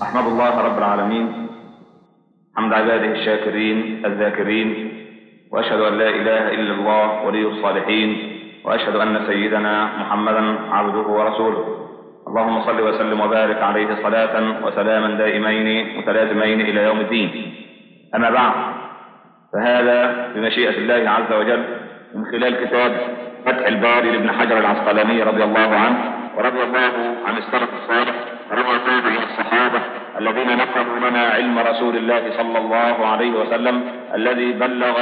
أحمد الله رب العالمين حمد عباده الشاكرين الذاكرين وأشهد أن لا إله إلا الله ولي الصالحين وأشهد أن سيدنا محمدا عبده ورسوله اللهم صل وسلم وبارك عليه صلاة وسلاما دائمين متلازمين إلى يوم الدين أما بعد فهذا بمشيئة الله عز وجل من خلال كتاب فتح الباري لابن حجر العسقلاني رضي الله عنه ورضي الله عن السلف الصالح ورضي الله عن الصحابة الذين نقلوا لنا علم رسول الله صلى الله عليه وسلم الذي بلغ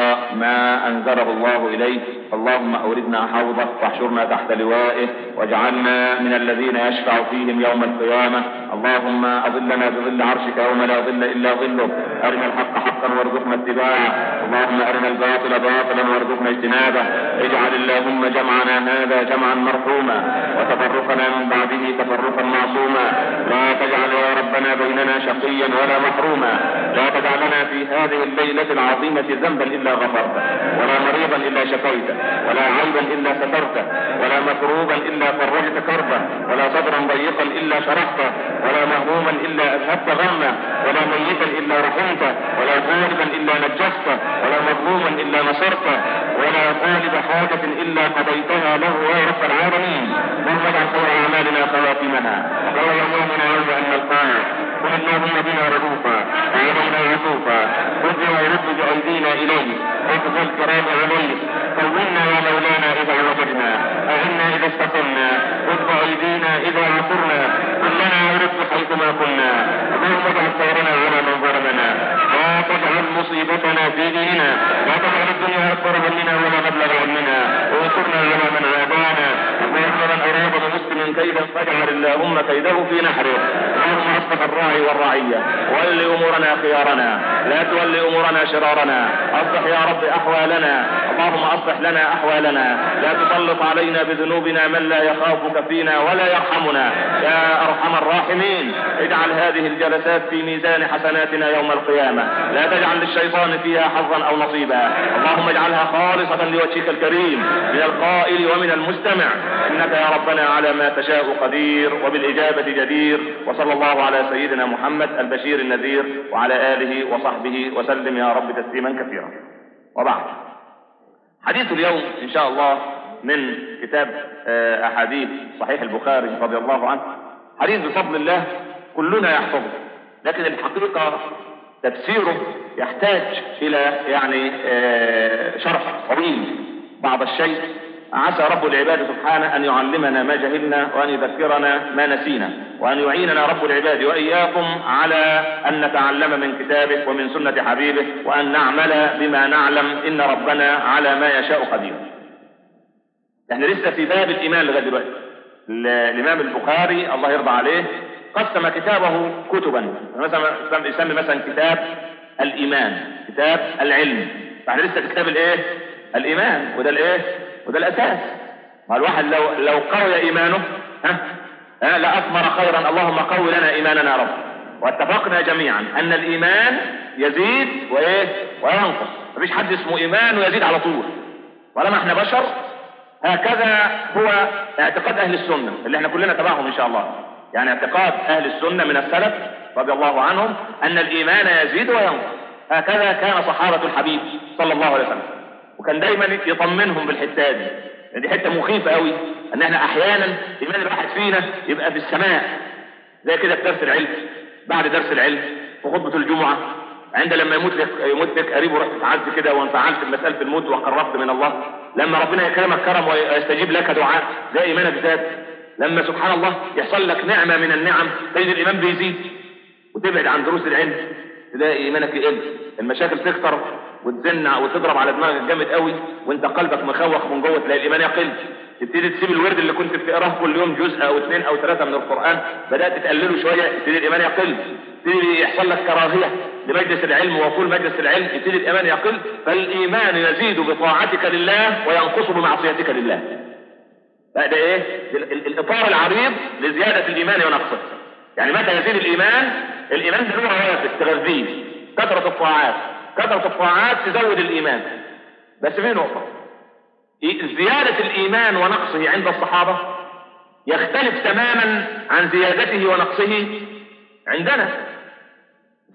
ما أنزله الله إليه اللهم أوردنا حوضه واحشرنا تحت لوائه واجعلنا من الذين يشفع فيهم يوم القيامة اللهم أظلنا بظل عرشك يوم لا ظل إلا ظلك أرنا الحق حقا وارزقنا اتباعه اللهم أرنا الباطل باطلا وارزقنا اجتنابه اجعل اللهم جمعنا هذا جمعا مرحوما وتفرقنا من بعده تفرقا معصوما لا تجعل يا ربنا بيننا شقيا ولا محروما لا تجعلنا في هذه الليلة العظيمة ذنبا إلا غفرته ولا مريضا إلا شفيته ولا عيبا إلا سترته ولا مكروبا إلا فرجت كربه ولا صدرا ضيقا إلا شرحته ولا مهموما إلا أذهبت غمه ولا ميتا إلا رحمته ولا غالبا إلا نجسته ولا مظلوما إلا نصرته ولا طالب حاجة إلا قضيتها له يا رب العالمين اللهم اجعل خير أعمالنا خواتمها وخير يومنا يوم أن نلقاك كن اللهم بنا رؤوفا وعلينا عطوفا خذ ويرد بأيدينا إليك اخذ الكرام عليك طولنا يا مولانا إذا وجدنا أعنا إذا استقمنا خذ بأيدينا إذا عثرنا كلنا ورد حيثما كنا اللهم اجعل خيرنا على من ظلمنا لا تجعل مصيبتنا في ديننا لا تجعل الدنيا أكبر همنا ولا مبلغ علمنا وانصرنا على من عادانا اللهم من أراد بمسلم كيدا فاجعل اللهم كيده في نحره اللهم أصلح الراعي والرعية ول أمورنا خيارنا لا تول أمورنا شرارنا أصلح يا رب أحوالنا اللهم أصلح لنا أحوالنا لا تسلط علينا بذنوبنا من لا يخافك فينا ولا يرحمنا يا أرحم الراحمين اجعل هذه الجلسات في ميزان حسناتنا يوم القيامة لا تجعل للشيطان فيها حظا أو نصيبا اللهم اجعلها خالصة لوجهك الكريم من القائل ومن المستمع إنك يا ربنا على ما تشاء قدير وبالإجابة جدير وصلى الله على سيدنا محمد البشير النذير وعلى آله وصحبه وسلم يا رب تسليما كثيرا وبعد حديث اليوم إن شاء الله من كتاب أحاديث صحيح البخاري رضي الله عنه حديث بفضل الله كلنا يحفظه لكن الحقيقة تفسيره يحتاج إلى يعني شرح طويل بعض الشيء عسى رب العباد سبحانه أن يعلمنا ما جهلنا وأن يذكرنا ما نسينا وأن يعيننا رب العباد وإياكم على أن نتعلم من كتابه ومن سنة حبيبه وأن نعمل بما نعلم إن ربنا على ما يشاء قدير احنا لسه في باب الإيمان لغاية دلوقتي الإمام البخاري الله يرضى عليه قسم كتابه كتبا مثلا يسمي مثلا كتاب الإيمان كتاب العلم فاحنا لسه في كتاب الإيه؟ الإيمان وده الإيه؟ وده الأساس ما الواحد لو لو قوي إيمانه ها ها لأثمر خيرا اللهم قوي لنا إيماننا يا رب واتفقنا جميعا أن الإيمان يزيد وإيه وينقص مفيش حد اسمه إيمان ويزيد على طول طالما احنا بشر هكذا هو اعتقاد أهل السنة اللي احنا كلنا تبعهم إن شاء الله يعني اعتقاد أهل السنة من السلف رضي الله عنهم أن الإيمان يزيد وينقص هكذا كان صحابة الحبيب صلى الله عليه وسلم وكان دايما يطمنهم بالحته دي يعني دي حته مخيفه قوي ان احنا احيانا ايمان الواحد فينا يبقى في السماء زي كده في درس العلم بعد درس العلم في خطبه الجمعه عند لما يموت لك يموت لك قريب ورحت تعز كده وانفعلت بمساله الموت وقربت من الله لما ربنا يكرمك كرم ويستجيب لك دعاء زي ايمانك زاد لما سبحان الله يحصل لك نعمه من النعم تجد الايمان بيزيد وتبعد عن دروس العلم تلاقي ايمانك يقل المشاكل تكتر وتزن وتضرب على دماغك جامد قوي وانت قلبك مخوخ من جوه تلاقي الايمان يقل تبتدي تسيب الورد اللي كنت بتقراه كل يوم جزء او اثنين او ثلاثه من القران بدات تقلله شويه يبتدي الايمان يقل يبتدي يحصل لك كراهيه لمجلس العلم وقول مجلس العلم يبتدي الايمان يقل فالايمان يزيد بطاعتك لله وينقص بمعصيتك لله ده ايه الاطار العريض لزياده الايمان ونقصه يعني متى يزيد الايمان الايمان ده له روافد تغذيه كثره الطاعات كثرة الطاعات تزود الإيمان بس في نقطة زيادة الإيمان ونقصه عند الصحابة يختلف تماما عن زيادته ونقصه عندنا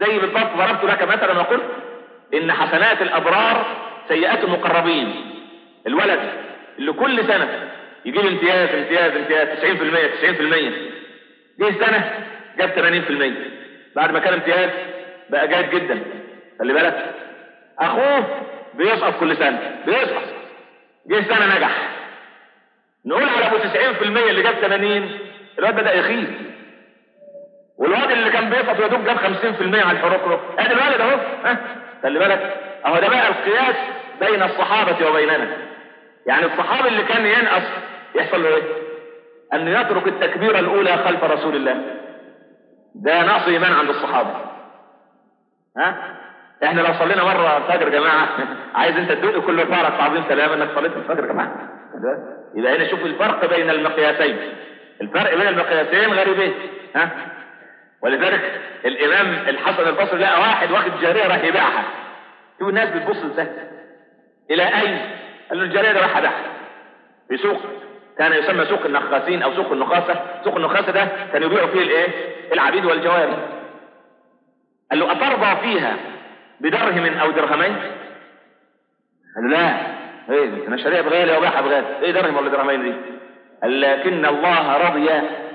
زي بالضبط ضربت لك مثلا وقلت ان حسنات الابرار سيئات المقربين الولد اللي كل سنة يجيب امتياز امتياز امتياز 90% 90% جه سنة جاب 80% بعد ما كان امتياز بقى جاد جدا خلي بالك اخوه بيسقط كل سنة بيسقط جه سنة نجح نقول على ابو 90% اللي جاب 80 الواد بدأ يخيف والواد اللي كان بيسقط يا دوب جاب 50% على الحروق ادي الولد اهو ها خلي بالك اهو ده بقى القياس بين الصحابة وبيننا يعني الصحابي اللي كان ينقص يحصل له ايه ان يترك التكبيرة الاولى خلف رسول الله ده نقص ايمان عند الصحابة ها احنا لو صلينا مرة الفجر يا جماعة عايز انت تدوق كل فرق تعظيم سلام انك صليت الفجر يا جماعة يبقى هنا شوف الفرق بين المقياسين الفرق بين المقياسين غريبين ها ولذلك الامام الحسن البصري لقى واحد واخد جارية راح يبيعها شوف الناس بتبص ازاي الى اين قال له الجارية ده راح ابيعها في سوق كان يسمى سوق النخاسين او سوق النخاسة سوق النخاسة ده كانوا يبيعوا فيه الايه العبيد والجواري قال له اترضى فيها بدرهم او درهمين قال له لا ايه انا شاريها بغالي وباعها بغالي ايه درهم ولا درهمين دي قال لكن الله رضي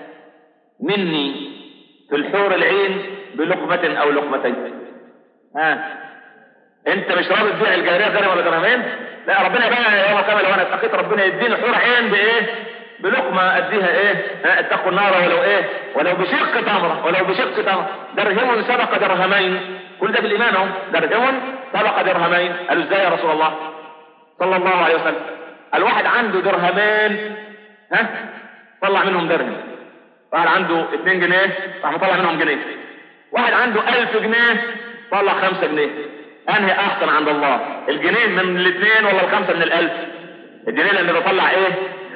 مني في الحور العين بلقمة او لقمتين ها انت مش راضي تبيع الجارية درهم ولا درهمين لا ربنا بقى يوم كامل لو انا اتقيت ربنا يديني حور عين بايه بلقمة اديها ايه ها اتقوا النار ولو ايه ولو بشق تمرة ولو بشق تمرة درهم سبق درهمين كل ده بالايمان اهو درهم سبق درهمين قالوا ازاي يا رسول الله صلى الله عليه وسلم الواحد عنده درهمين ها طلع منهم درهم واحد عنده 2 جنيه راح مطلع منهم جنيه واحد عنده 1000 جنيه طلع 5 جنيه انهي احسن عند الله الجنيه من الاثنين ولا الخمسه من الالف الجنيه اللي بيطلع ايه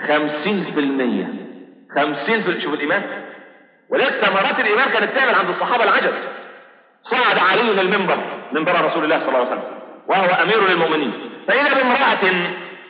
50% 50 شوف الايمان ولذلك ثمرات الايمان كانت تعمل عند الصحابه العجب صعد علي المنبر منبر رسول الله صلى الله عليه وسلم وهو امير للمؤمنين فاذا بامراه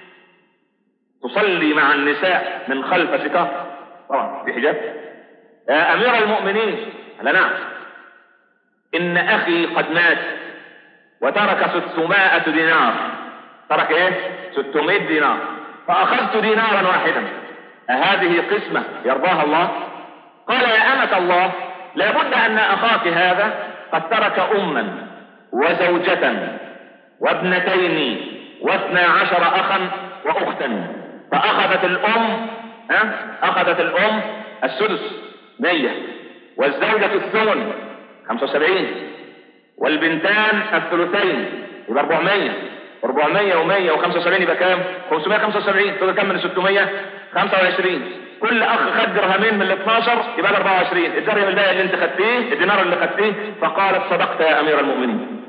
تصلي مع النساء من خلف ستار طبعا في حجاب يا امير المؤمنين لا نعم ان اخي قد مات وترك 600 دينار ترك ايه 600 دينار فاخذت دينارا واحدا اهذه قسمة يرضاها الله قال يا امة الله لابد ان اخاك هذا قد ترك اما وزوجة وابنتين واثنى عشر اخا واختا فاخذت الام ها اخذت الام السدس مية والزوجة الثمن خمسة وسبعين والبنتان الثلثين يبقى 400 400 و100 و75 يبقى كام 575 تبقى كام من 600 25 كل اخ خد درهمين من ال 12 يبقى 24 الدرهم الباقي اللي انت خدتيه الدينار اللي خدتيه فقالت صدقت يا امير المؤمنين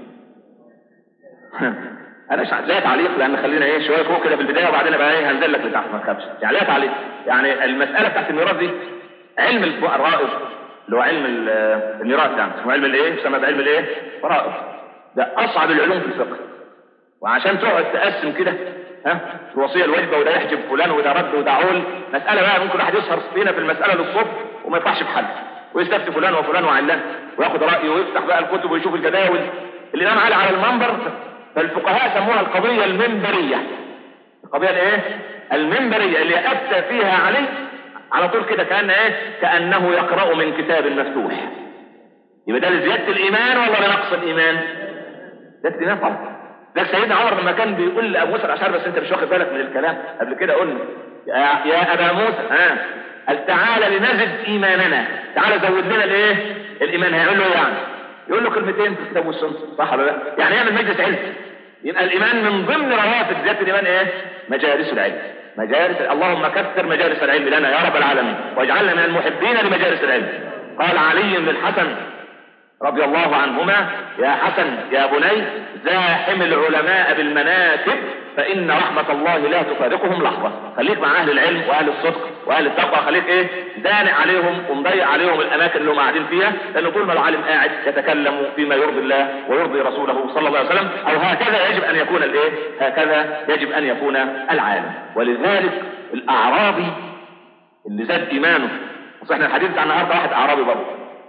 انا مش لا تعليق لان خلينا ايه شويه فوق كده في البدايه وبعدين بقى ايه هنزل لك لتحت ما تخافش يعني لا تعليق يعني المساله بتاعت الميراث دي علم الفرائض اللي هو علم الميراث يعني اسمه علم الايه يسمى بعلم الايه فرائض ده اصعب العلوم في الفقه وعشان تقعد تقسم كده ها الوصيه الواجبه وده يحجب فلان وده رد وده عول مساله بقى ممكن واحد يسهر فينا في المساله للصبح وما يطلعش بحل ويستفتي فلان وفلان وعلان وياخد رايه ويفتح بقى الكتب ويشوف الجداول اللي نام على على المنبر فالفقهاء سموها القضيه المنبريه القضيه الايه المنبريه اللي افتى فيها عليه على طول كده كان ايه كانه يقرا من كتاب مفتوح يبقى ده لزياده الايمان ولا لنقص الايمان زياده الايمان طبعا ده سيدنا عمر لما كان بيقول لابو موسى الاشعري بس انت مش واخد بالك من الكلام قبل كده قلنا يا, يا ابا موسى ها قال تعالى لنزد ايماننا تعالى زود لنا الايه الايمان هيقول له يعني يقول له كلمتين في الكتاب والسنه صح ولا لا يعني يعمل مجلس علم يبقى الايمان من ضمن رواتب زياده الايمان ايه مجالس العلم مجالس اللهم كثر مجالس العلم لنا يا رب العالمين واجعلنا من المحبين لمجالس العلم قال علي للحسن رضي الله عنهما يا حسن يا بني زاحم العلماء بالمناكب فإن رحمة الله لا تفارقهم لحظة خليك مع أهل العلم وأهل الصدق وأهل التقوى خليك إيه دانع عليهم ومضيع عليهم الأماكن اللي هم قاعدين فيها لأن طول ما العالم قاعد يتكلم فيما يرضي الله ويرضي رسوله صلى الله عليه وسلم أو هكذا يجب أن يكون الإيه هكذا يجب أن يكون العالم ولذلك الأعرابي اللي زاد إيمانه صحنا الحديث بتاع النهارده واحد أعرابي برضه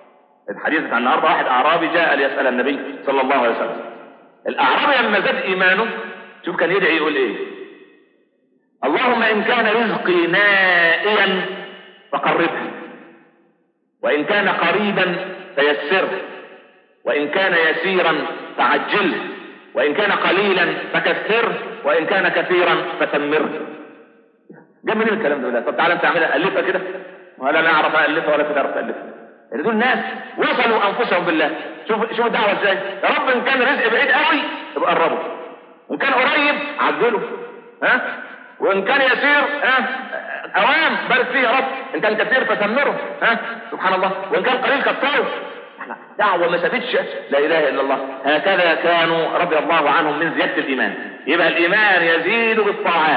الحديث بتاع النهارده واحد اعرابي جاء ليسال النبي صلى الله عليه وسلم الاعرابي لما زاد ايمانه شوف كان يدعي يقول ايه اللهم ان كان رزقي نائيا فقربه وان كان قريبا فيسره وان كان يسيرا فعجله وان كان قليلا فكثره وان كان كثيرا فتمره جاب منين الكلام ده طب تعالى انت اعملها الفها كده ولا انا اعرف الفها ولا تعرف تالفها يعني دول ناس وصلوا انفسهم بالله شوف شوف الدعوه ازاي يا رب ان كان رزق بعيد قوي يبقى قربه وان كان قريب عدله ها وان كان يسير ها اوام بارك فيه يا رب ان كان كثير فثمره ها سبحان الله وان كان قليل كثره دعوة ما سابتش لا اله الا الله هكذا كانوا رضي الله عنهم من زيادة الايمان يبقى الايمان يزيد بالطاعات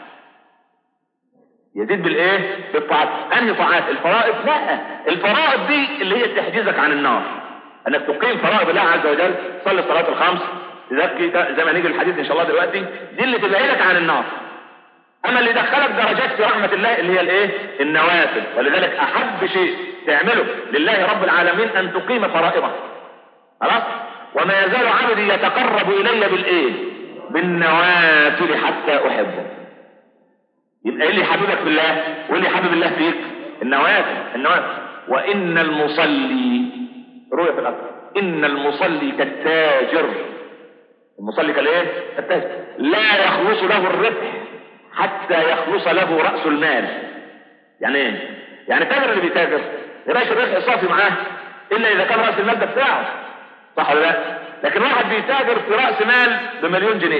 يزيد بالايه بالطاعات انهي طاعات الفرائض لا الفرائض دي اللي هي تحجزك عن النار انك تقيم فرائض الله عز وجل تصلي الصلاه الخمس تزكي زي ما نيجي الحديث ان شاء الله دلوقتي دي اللي تبعدك عن النار اما اللي دخلك درجات في رحمه الله اللي هي الايه النوافل ولذلك احب شيء تعمله لله رب العالمين ان تقيم فرائضه خلاص وما يزال عبدي يتقرب الي بالايه بالنوافل حتى احبه يبقى ايه اللي حبيبك بالله وايه اللي حبيب الله فيك النوافل النوافل وان المصلي رؤية في الأرض إن المصلي كالتاجر المصلي كالايه كالتاجر لا يخلص له الربح حتى يخلص له رأس المال يعني ايه يعني التاجر اللي بيتاجر يبقاش الربح صافي معاه إلا إذا كان رأس المال ده بتاعه صح ولا لا لكن واحد بيتاجر في رأس مال بمليون جنيه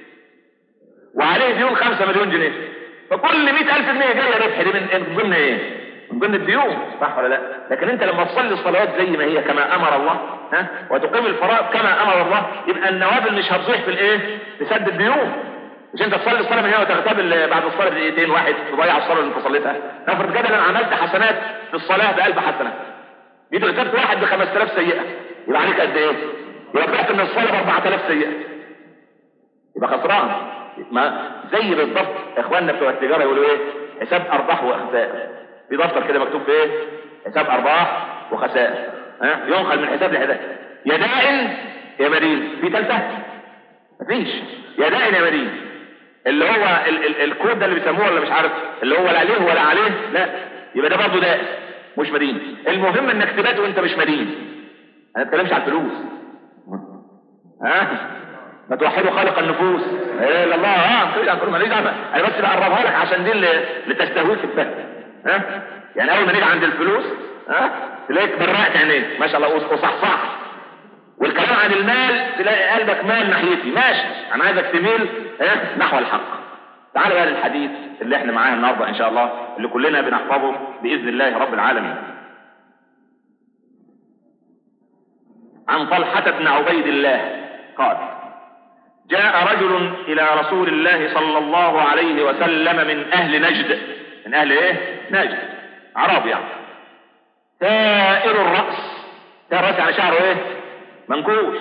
وعليه ديون خمسة مليون جنيه فكل مئة ألف جنيه جاية ربح دي من ضمن ايه من ضمن الديون صح ولا لا لكن انت لما تصلي الصلوات زي ما هي كما امر الله ها وتقيم الفرائض كما امر الله يبقى النوافل مش هتصيح في الايه في سد الديون مش انت تصلي الصلاه من هنا وتغتابل بعد الصلاه بدقيقتين واحد تضيع الصلاه اللي انت صليتها نفرض كده انا عملت حسنات في الصلاه ب 1000 حسنه جيت غتبت واحد ب 5000 سيئه يبقى عليك قد ايه؟ يبقى طلعت من الصلاه ب 4000 سيئه يبقى خسران ما زي بالضبط اخواننا بتوع التجاره يقولوا ايه؟ حساب ارباح وخسائر في دفتر كده مكتوب فيه حساب ارباح وخسائر ها ينقل من حساب لحساب يا دائن يا مدين في ثالثه مفيش يا دائن يا مدين اللي هو ال ال الكود ده اللي بيسموه ولا مش عارف اللي هو لا عليه ولا عليه لا يبقى ده برضه دائن مش مدين المهم انك تبات وانت مش مدين انا ما بتكلمش على الفلوس ها ما توحدوا خالق النفوس لا الا الله اه ماليش دعوه انا بس بقربها لك عشان دي اللي, اللي تستهويك في الفهم ها يعني اول ما نيجي عند الفلوس ها تلاقيك برقت عينيك ما شاء الله وصحصح والكلام عن المال تلاقي قلبك مال ناحيتي ماشي انا عايزك تميل ها نحو الحق تعال بقى للحديث اللي احنا معاه النهارده ان شاء الله اللي كلنا بنحفظه باذن الله رب العالمين عن طلحة بن عبيد الله قال جاء رجل الى رسول الله صلى الله عليه وسلم من اهل نجد من اهل ايه نجد عرب يعني ثائر الرأس ثائر الرأس يعني شعره ايه منكوش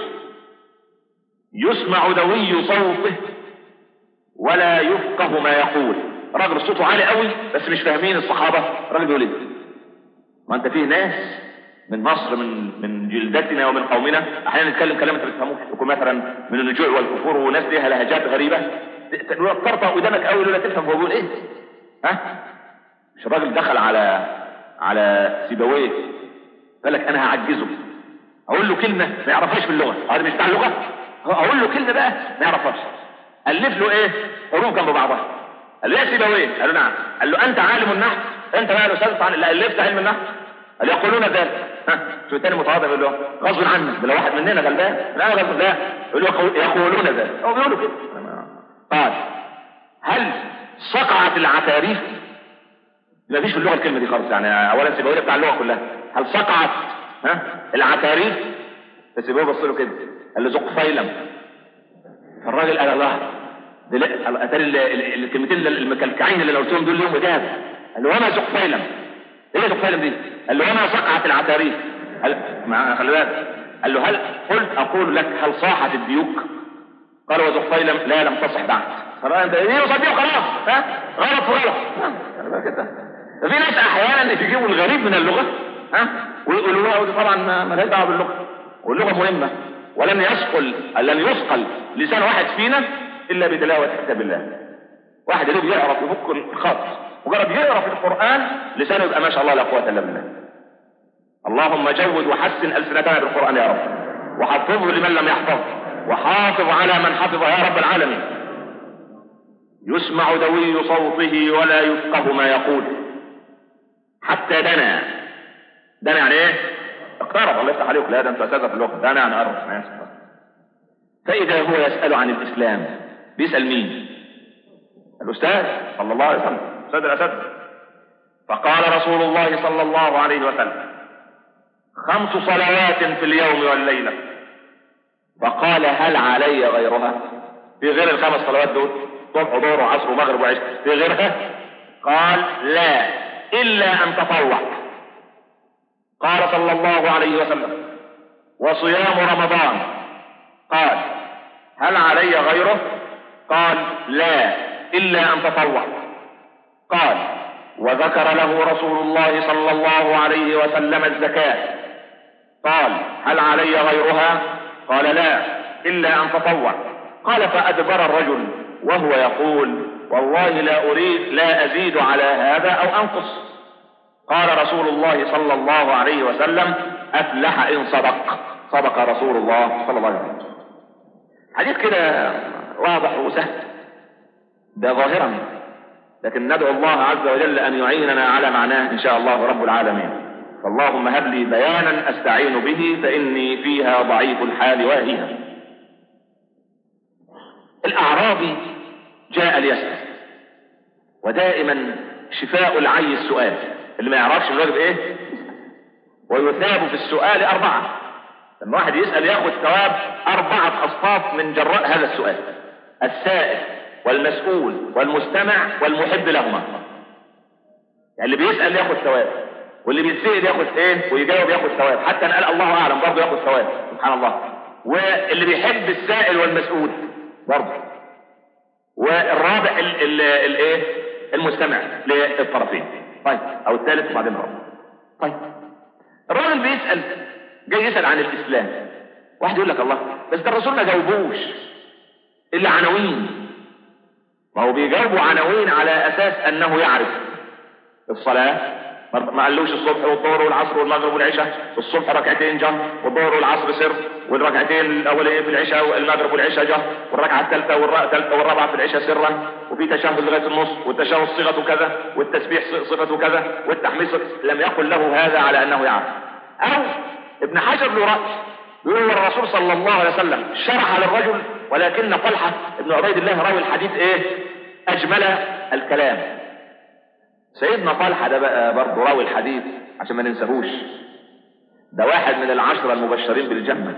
يسمع دوي صوته ولا يفقه ما يقول راجل صوته عالي قوي بس مش فاهمين الصحابة راجل بيقول ايه ما انت فيه ناس من مصر من من جلدتنا ومن قومنا احيانا نتكلم كلام انت بتفهموش يكون مثلا من النجوع والكفور وناس ليها لهجات غريبه ترفع قدامك قوي ولا تفهم هو بيقول ايه ها مش الراجل دخل على على سيبويه قال لك انا هعجزه اقول له كلمه ما يعرفهاش باللغه هذا مش بتاع اللغه اقول له كلمه بقى ما يعرفهاش الف له ايه حروف جنب بعضها قال له يا سيبويه قال له نعم قال له انت عالم النحو انت بقى الاستاذ عن اللي الفت علم النحو قال يقولون ذلك ها شو الثاني متواضع بيقول له غصب عنك ده لو واحد مننا غلبان لا غصب لا يقول له يقولون ذلك هو بيقولوا كده قال هل صقعت العتاريف ما فيش في اللغه الكلمه دي خالص يعني اولا سيبويه بتاع اللغه كلها هل صقعت ها العتاريف فسيبويه بص له كده قال له زق فيلم فالراجل قال الله اتاري الكلمتين المكلكعين اللي لو قلتهم دول ليهم اجابه قال له وما زق فيلم ايه زق فيلم دي قال له وما صقعت العتاريف قال مع خلي بالك قال له هل قلت اقول لك هل صاحت الديوك قال وزق فيلم لا لم تصح بعد خلاص انت ايه وصديق خلاص ها غلط وغلط في ناس احيانا يجيبوا الغريب من اللغه ها ويقولوها ودي طبعا ما لهاش دعوه باللغه واللغه مهمه ولن يثقل لن يثقل لسان واحد فينا الا بدلاوه كتاب الله واحد اللي بيعرف يفك الخط مجرد يقرا في القران لسانه يبقى ما شاء الله لا قوه الا بالله اللهم جود وحسن السنتنا بالقران يا رب وحفظه لمن لم يحفظ وحافظ على من حفظ يا رب العالمين يسمع دوي صوته ولا يفقه ما يقول حتى دنا دنا يعني ايه اقترب الله يفتح عليك لا ده انت اساتذه في اللغه دنا يعني قرب فاذا هو يسال عن الاسلام بيسال مين الاستاذ صلى الله عليه وسلم استاذ الاساتذه فقال رسول الله صلى الله عليه وسلم خمس صلوات في اليوم والليله فقال هل علي غيرها في غير الخمس صلوات دول صبح وظهر وعصر ومغرب وعشاء في غيرها قال لا الا ان تطوع قال صلى الله عليه وسلم وصيام رمضان قال هل علي غيره قال لا الا ان تطوع قال وذكر له رسول الله صلى الله عليه وسلم الزكاه قال هل علي غيرها قال لا الا ان تطوع قال فادبر الرجل وهو يقول والله لا اريد لا ازيد على هذا او انقص قال رسول الله صلى الله عليه وسلم افلح ان صدق صدق رسول الله صلى الله عليه وسلم حديث كده واضح وسهل ده ظاهرا لكن ندعو الله عز وجل ان يعيننا على معناه ان شاء الله رب العالمين فاللهم هب لي بيانا استعين به فاني فيها ضعيف الحال واهيها الاعرابي جاء ليسال ودائما شفاء العي السؤال اللي ما يعرفش الواجب ايه ويثاب في السؤال اربعه لما واحد يسال ياخذ ثواب اربعه اصناف من جراء هذا السؤال السائل والمسؤول والمستمع والمحب لهما يعني اللي بيسال ياخذ ثواب واللي بيتسال ياخذ ايه ويجاوب ياخذ ثواب حتى ان قال الله اعلم برضه ياخذ ثواب سبحان الله واللي بيحب السائل والمسؤول برضه والرابع الايه المستمع للطرفين طيب او الثالث وبعدين الرابع طيب الراجل بيسال جاي يسال عن الاسلام واحد يقول لك الله بس ده الرسول ما جاوبوش الا عناوين ما هو بيجاوبوا عناوين على اساس انه يعرف الصلاه ما قالوش الصبح والظهر والعصر والمغرب والعشاء الصبح ركعتين جهر والظهر والعصر سر والركعتين الاولين في العشاء والمغرب والعشاء جهر والركعه الثالثه والرابعه في العشاء سرا وفي تشهد لغايه النص والتشهد صيغته كذا والتسبيح صيغته كذا والتحميد لم يقل له هذا على انه يعرف او ابن حجر له راي يقول الرسول صلى الله عليه وسلم شرح للرجل ولكن طلحه ابن عبيد الله راوي الحديث ايه اجمل الكلام سيدنا طلحه ده بقى برضه راوي الحديث عشان ما ننساهوش ده واحد من العشرة المبشرين بالجنة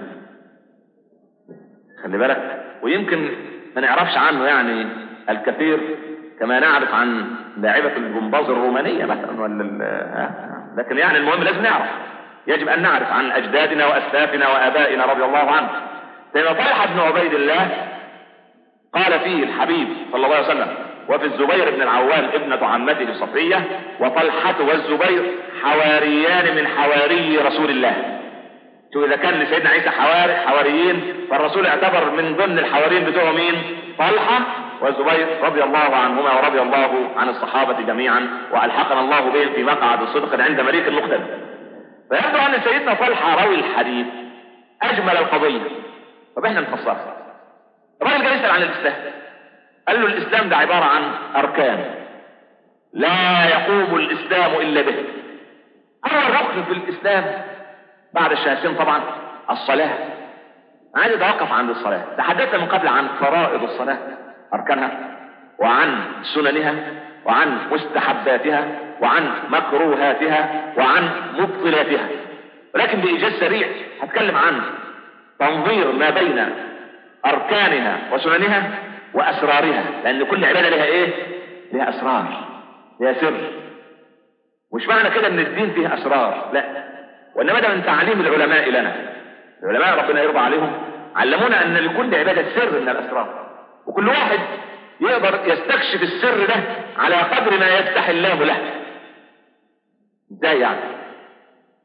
خلي بالك ويمكن ما نعرفش عنه يعني الكثير كما نعرف عن لاعبة الجمباز الرومانية مثلا ولا لكن يعني المهم لازم نعرف يجب أن نعرف عن أجدادنا وأسلافنا وآبائنا رضي الله عنه سيدنا طلحة بن عبيد الله قال فيه الحبيب صلى الله عليه وسلم وفي الزبير بن العوام ابنة عمته صفية وطلحة والزبير حواريان من حواري رسول الله شو إذا كان لسيدنا عيسى حواري حواريين فالرسول اعتبر من ضمن الحواريين بتوعه مين؟ طلحة والزبير رضي الله عنهما ورضي الله عن الصحابة جميعا وألحقنا الله بهم في مقعد صدق عند مليك مختلف فيبدو أن سيدنا طلحة راوي الحديث أجمل القضية طب احنا نفسرها الراجل جاي يسأل عن الإسلام قال له الإسلام ده عبارة عن أركان لا يقوم الإسلام إلا به أول ركن في الإسلام بعد الشهادتين طبعا الصلاة عايز أتوقف عند الصلاة تحدثنا من قبل عن فرائض الصلاة أركانها وعن سننها وعن مستحباتها وعن مكروهاتها وعن مبطلاتها ولكن بإيجاز سريع هتكلم عن تنظير ما بين أركانها وسننها وأسرارها لأن كل عبادة لها إيه؟ لها أسرار لها سر مش معنى كده إن الدين فيه أسرار لا وإنما ده من تعليم العلماء لنا العلماء ربنا يرضى عليهم علمونا أن لكل عبادة سر من الأسرار وكل واحد يقدر يستكشف السر ده على قدر ما يفتح الله له ازاي يعني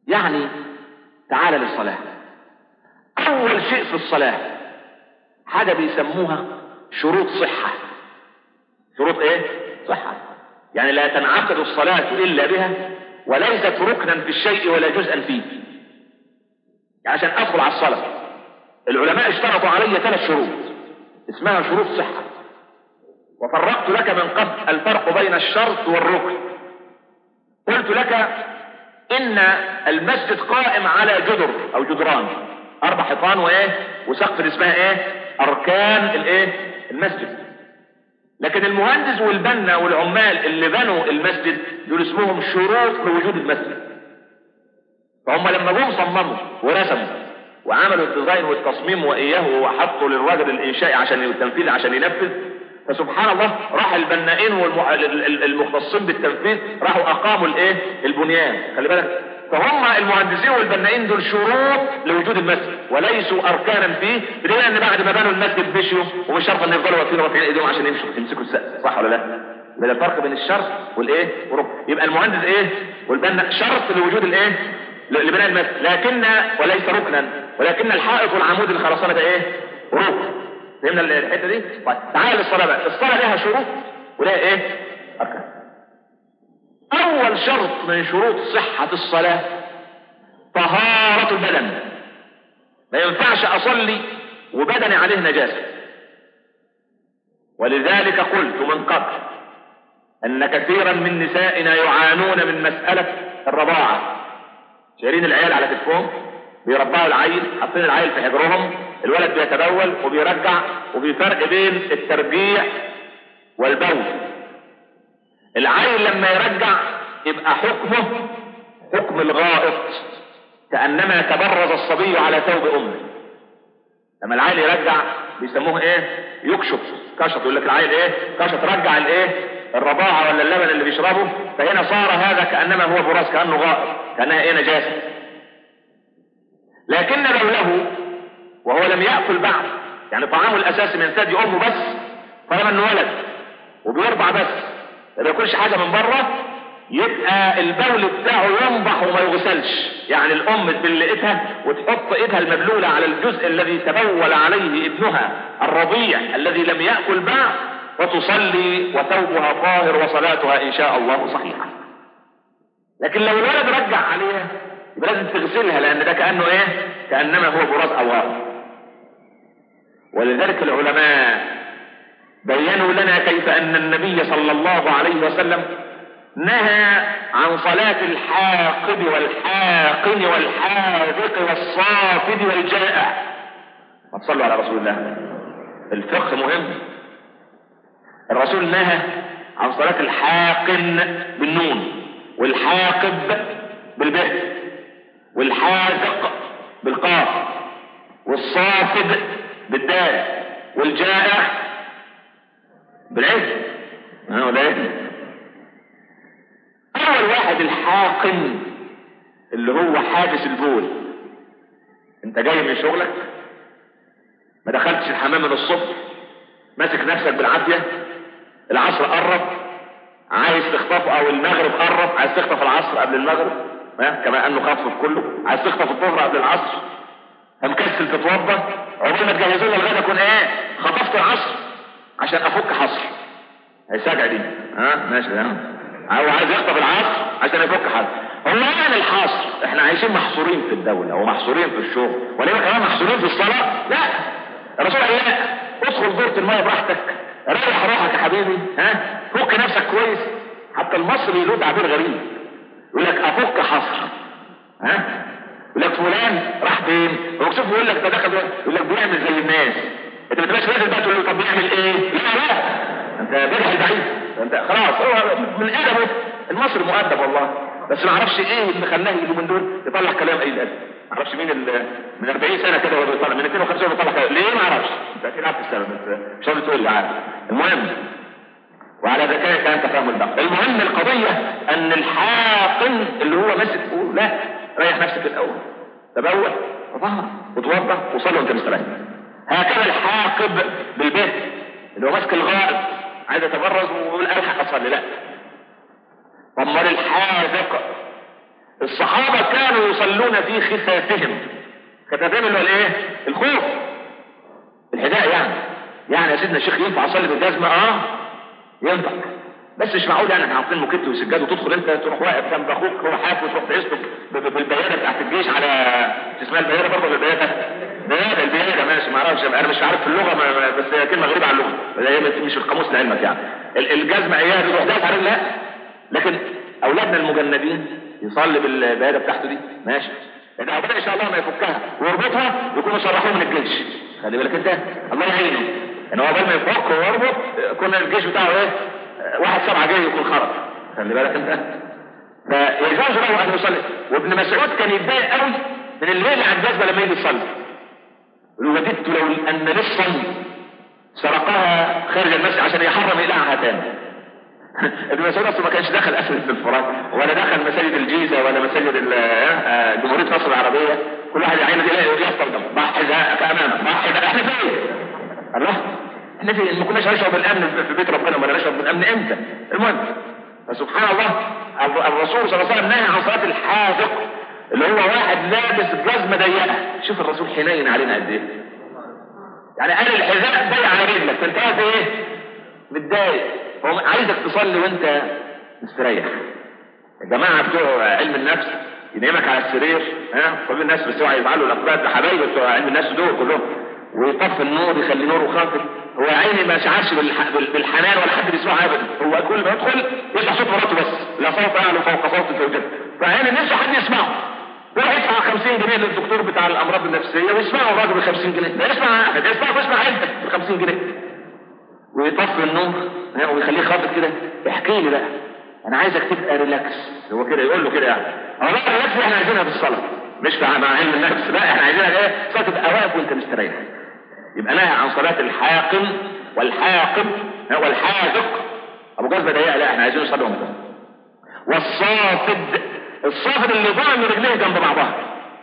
يعني تعال للصلاة أول شيء في الصلاة حاجة بيسموها شروط صحة شروط ايه صحة يعني لا تنعقد الصلاة إلا بها وليست ركنا في الشيء ولا جزءا فيه يعني عشان أدخل على الصلاة العلماء اشترطوا علي ثلاث شروط اسمها شروط صحة وفرقت لك من قبل الفرق بين الشرط والركن قلت لك ان المسجد قائم على جدر او جدران اربع حيطان وايه وسقف اسمها ايه اركان الايه المسجد لكن المهندس والبنا والعمال اللي بنوا المسجد دول اسمهم شروط لوجود المسجد فهم لما جم صمموا ورسموا وعملوا الديزاين والتصميم واياه وحطوا للراجل الانشائي عشان التنفيذ عشان ينفذ فسبحان الله راح البنائين والمختصين بالتنفيذ راحوا اقاموا الايه البنيان خلي بالك فهم المهندسين والبنائين دول شروط لوجود المسجد وليسوا اركانا فيه بدليل ان بعد ما بنوا المسجد مشيوا ومش شرط ان يفضلوا واقفين رافعين ايديهم عشان يمشوا يمسكوا السقف صح ولا لا؟ يبقى الفرق بين الشرط والايه؟ والركن يبقى المهندس ايه؟ والبنا شرط لوجود الايه؟ لبناء المسجد لكن وليس ركنا ولكن الحائط والعمود الخرسانه ده ايه؟ ركن فهمنا الحته دي؟ طيب تعالى للصلاه بقى الصلاه لها شروط ولها ايه؟ اركان اول شرط من شروط صحة الصلاة طهارة البدن ما ينفعش اصلي وبدني عليه نجاسة ولذلك قلت من قبل ان كثيرا من نسائنا يعانون من مسألة الرضاعة شايلين العيال على كتفهم بيرضعوا العيل حاطين العيل في حجرهم الولد بيتبول وبيرجع وفي فرق بين الترجيع والبول العيل لما يرجع يبقى حكمه حكم الغائط كأنما تبرز الصبي على ثوب أمه لما العيل يرجع بيسموه ايه يكشط كشط يقول لك العيل ايه كشط رجع الايه الرضاعة ولا اللبن اللي بيشربه فهنا صار هذا كأنما هو براس كأنه غائط كأنها ايه نجاسة لكن لو له وهو لم يأكل بعد يعني طعامه الأساسي من ثدي أمه بس طالما انه ولد وبيرضع بس ما بياكلش حاجه من بره يبقى البول بتاعه ينضح وما يغسلش يعني الام تبل ايدها وتحط ايدها المبلوله على الجزء الذي تبول عليه ابنها الرضيع الذي لم ياكل بعد وتصلي وثوبها طاهر وصلاتها ان شاء الله صحيحه لكن لو الولد رجع عليها يبقى لازم تغسلها لان ده كانه ايه كانما هو براز او غار ولذلك العلماء بينوا لنا كيف ان النبي صلى الله عليه وسلم نهى عن صلاة الحاقد والحاقن والحاذق والصافد والجائع ما تصلوا على رسول الله الفقه مهم الرسول نهى عن صلاة الحاقن بالنون والحاقب بالبه والحاذق بالقاف والصافد بالدال والجائع بالعز ها ولا ايه اول واحد الحاقن اللي هو حابس البول انت جاي من شغلك ما دخلتش الحمام من الصبح ماسك نفسك بالعافية العصر قرب عايز تخطف او المغرب قرب عايز تخطف العصر قبل المغرب ها كما انه خطف كله عايز تخطف الظهر قبل العصر فمكسل تتوضى عقبال ما تجهزوا لنا الغدا اكون ايه خطفت العصر عشان افك حصر هي سجع دي ها ماشي ها هو عايز يخطف العصر عشان يفك حصر هو يعني الحصر احنا عايشين محصورين في الدولة ومحصورين في الشغل وليه كمان محصورين في الصلاة لا الرسول قال لا ادخل دورة المية براحتك ريح روحك يا حبيبي ها فك نفسك كويس حتى المصري له تعبير غريب يقول لك افك حصر ها يقول لك فلان راح فين هو شوف يقول لك ده دخل يقول لك بيعمل زي الناس انت ما تبقاش نازل بقى تقول له طب بيعمل ايه لا لا انت بدعي ضعيف انت خلاص هو من ادبه المصري مؤدب والله بس ما اعرفش ايه اللي خلاه اليومين دول يطلع كلام اي الادب ما اعرفش مين ال- من 40 سنه كده هو بيطلع من 52 بيطلع كلام ليه ما اعرفش انت اكيد عارف السبب بس مش راضي تقول لي عارف المهم وعلى ذكائك انت فاهم البحث المهم القضيه ان الحاقن اللي هو ماسك فوق لا ريح نفسك الاول تبول وطهر وتوضا وصلي وانت مستريح هكذا الحاقب بالبيت اللي هو ماسك الغائط عايز يتبرز ويقول الحق اصلي لا طب امال الحاذق الصحابة كانوا يصلون في خفافهم خفافهم اللي هو الايه الخوف الحذاء يعني يعني يا سيدنا الشيخ ينفع اصلي بالجزمة اه ينفع بس مش معقول يعني احنا حاطين موكيت وسجاد وتدخل انت تروح واقف جنب اخوك هو حاف وتروح تسلك بالبياده بتاعت الجيش على اسمها البياده برضه بالبياده بياده البياده ماشي ما اعرفش انا مش عارف في اللغه ما ما بس هي كلمه غريبه عن اللغه هي مش في القاموس لعلمك يعني ال- الجزمه اياها تروح داس على لا لكن اولادنا المجندين يصلي بالبياده بتاعته دي ماشي لان ربنا ان شاء الله ما يفكها ويربطها يكونوا شرحوه من الجيش خلي بالك انت الله يعينه ان هو قبل ما يفك ويربط يكون الجيش بتاعه ايه واحد سبعة جاي يكون خرج خلي بالك انت فيجوز له ان يصلي وابن مسعود كان يتضايق قوي من اللي يقلع الجزمه لما يجي يصلي يقول وددت لو ان لصا سرقها خارج المسجد عشان يحرم يقلعها تاني ابن مسعود اصلا ما كانش دخل اسد في الفرات ولا دخل مساجد الجيزه ولا مساجد ال- آه، جمهوريه مصر العربيه كل واحد يعين يلاقي يفطر جنبه ضع حذاءك امامك ضع حذاء احنا فين؟ الله احنا فين؟ ما كناش نشرب الامن في بيت ربنا ما نشرب الامن امتى؟ المهم فسبحان الله ال- الرسول صلى الله عليه وسلم نهى عن صلاه الحاذق اللي هو واحد لابس جزمه ضيقه شوف الرسول حنين علينا قد ايه يعني قال الحذاء ضيق على رجلك فانت قاعد ايه؟ متضايق هو عايزك تصلي وانت مستريح الجماعه بتوع علم النفس ينامك على السرير ها كل الناس بتوع يفعلوا الاقبال بحبايب بتوع علم النفس دول كلهم ويطفي النور يخلي نوره خافت هو يا عيني ما شعرش بالح... بال- بالحنان ولا حد بيسمعه ابدا هو كل ما يدخل يسمع صوت مراته بس لا صوت اعلى فوق صوت زوجته فعيني نفسه حد يسمعه يروح يدفع 50 جنيه للدكتور بتاع الامراض النفسيه ويسمعه الراجل ب 50 جنيه لا يسمع احد يسمعه ويسمع عيلتك ب 50 جنيه ويطفي النور ها، ويخليه خافت كده احكي لي بقى انا عايزك تبقى ريلاكس هو كده يقول له كده يعني هو بقى ريلاكس اللي احنا عايزينها في الصلاه مش في مع علم النفس لا احنا عايزينها ايه صلاه تبقى واقف وانت مستريح يبقى نهى عن صلاه الحاقم والحاقب ها، والحاذق ابو جزمه ضيقه لا احنا عايزين نصلي وانت والصافد الصافد اللي ضامن رجليه جنب بعضها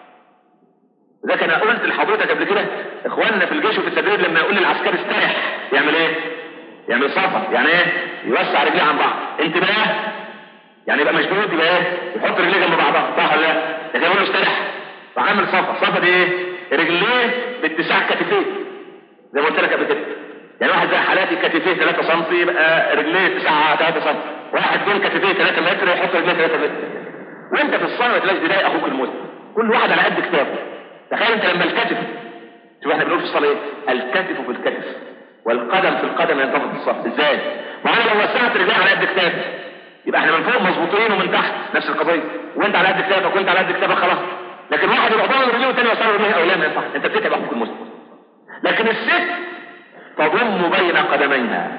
لكن انا قلت لحضرتك قبل كده اخواننا في الجيش وفي التدريب لما يقول للعسكري استريح يعمل ايه؟ يعمل صفا يعني ايه؟ يوسع رجليه عن بعض انتباه يعني يبقى مشدود يبقى ايه؟ يحط رجليه جنب بعضها صح ولا لا؟ لكن يقول له استريح فعامل صفا صفا دي ايه؟ رجليه باتساع كتفيه زي ما قلت لك قبل كده يعني واحد زي حالاتي كتفيه 3 سم يبقى رجليه اتساعها 3 سم واحد دول كتفيه 3 متر يحط رجليه 3 متر وانت في الصلاه ما تلاقيش تضايق اخوك المسلم كل واحد على قد كتابه تخيل انت لما الكتف شوف احنا بنقول في الصلاه ايه الكتف في الكتف والقدم في القدم ينتفض في الصف ازاي ما انا لو وسعت رجلي على قد كتافي يبقى احنا من فوق مظبوطين ومن تحت نفس القضيه وانت على قد كتافك وانت على قد كتافك خلاص لكن واحد يبقى ضامن رجليه والتاني يوسع رجليه او لا ما ينفعش انت بتتعب اخوك المسلم لكن الست تضم بين قدميها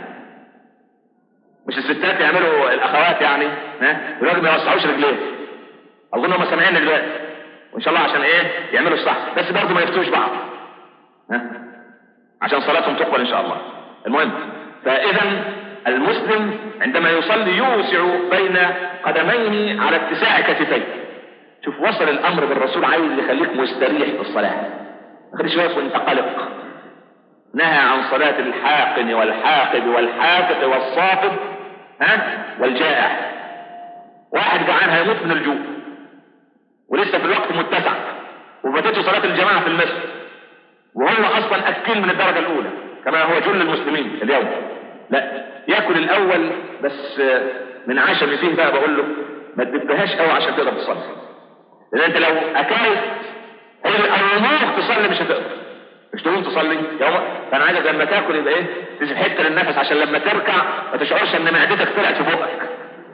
مش الستات يعملوا الاخوات يعني ها الراجل ما يوسعوش رجليه اظن هم سامعين دلوقتي وان شاء الله عشان ايه يعملوا الصح بس برضه ما يفتوش بعض ها عشان صلاتهم تقبل ان شاء الله المهم فاذا المسلم عندما يصلي يوسع بين قدميه على اتساع كتفيه شوف وصل الامر بالرسول عايز يخليك مستريح في الصلاه ما خليش واقف وانت قلق نهى عن صلاة الحاقن والحاقب والحافق والصافد ها والجائع واحد جعان هيموت من الجوع ولسه في الوقت متسع وفاتته صلاة الجماعة في المسجد وهو اصلا اكل من الدرجة الاولى كما هو جل المسلمين اليوم لا ياكل الاول بس من عشم فيه بقى بقول له ما تدبهاش قوي عشان تقدر تصلي لان انت لو اكلت هي الرموح تصلي مش هتقدر مش تقوم تصلي يوم فانا عايزك لما تاكل يبقى ايه تسيب حته للنفس عشان لما تركع ما تشعرش ان معدتك طلعت في بقك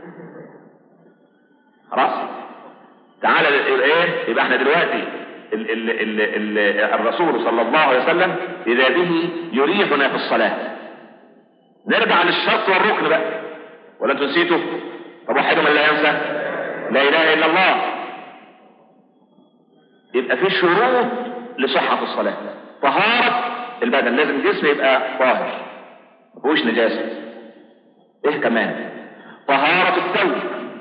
خلاص تعالى يبقى ايه يبقى احنا دلوقتي ال ال ال ال الرسول صلى الله عليه وسلم اذا به يريحنا في الصلاه نرجع للشرط والركن بقى ولا انتوا نسيتوا طب واحد من لا ينسى لا اله الا الله يبقى في شروط لصحه الصلاه طهاره البدن لازم الجسم يبقى طاهر ما فيهوش نجاسه ايه كمان طهاره الثوب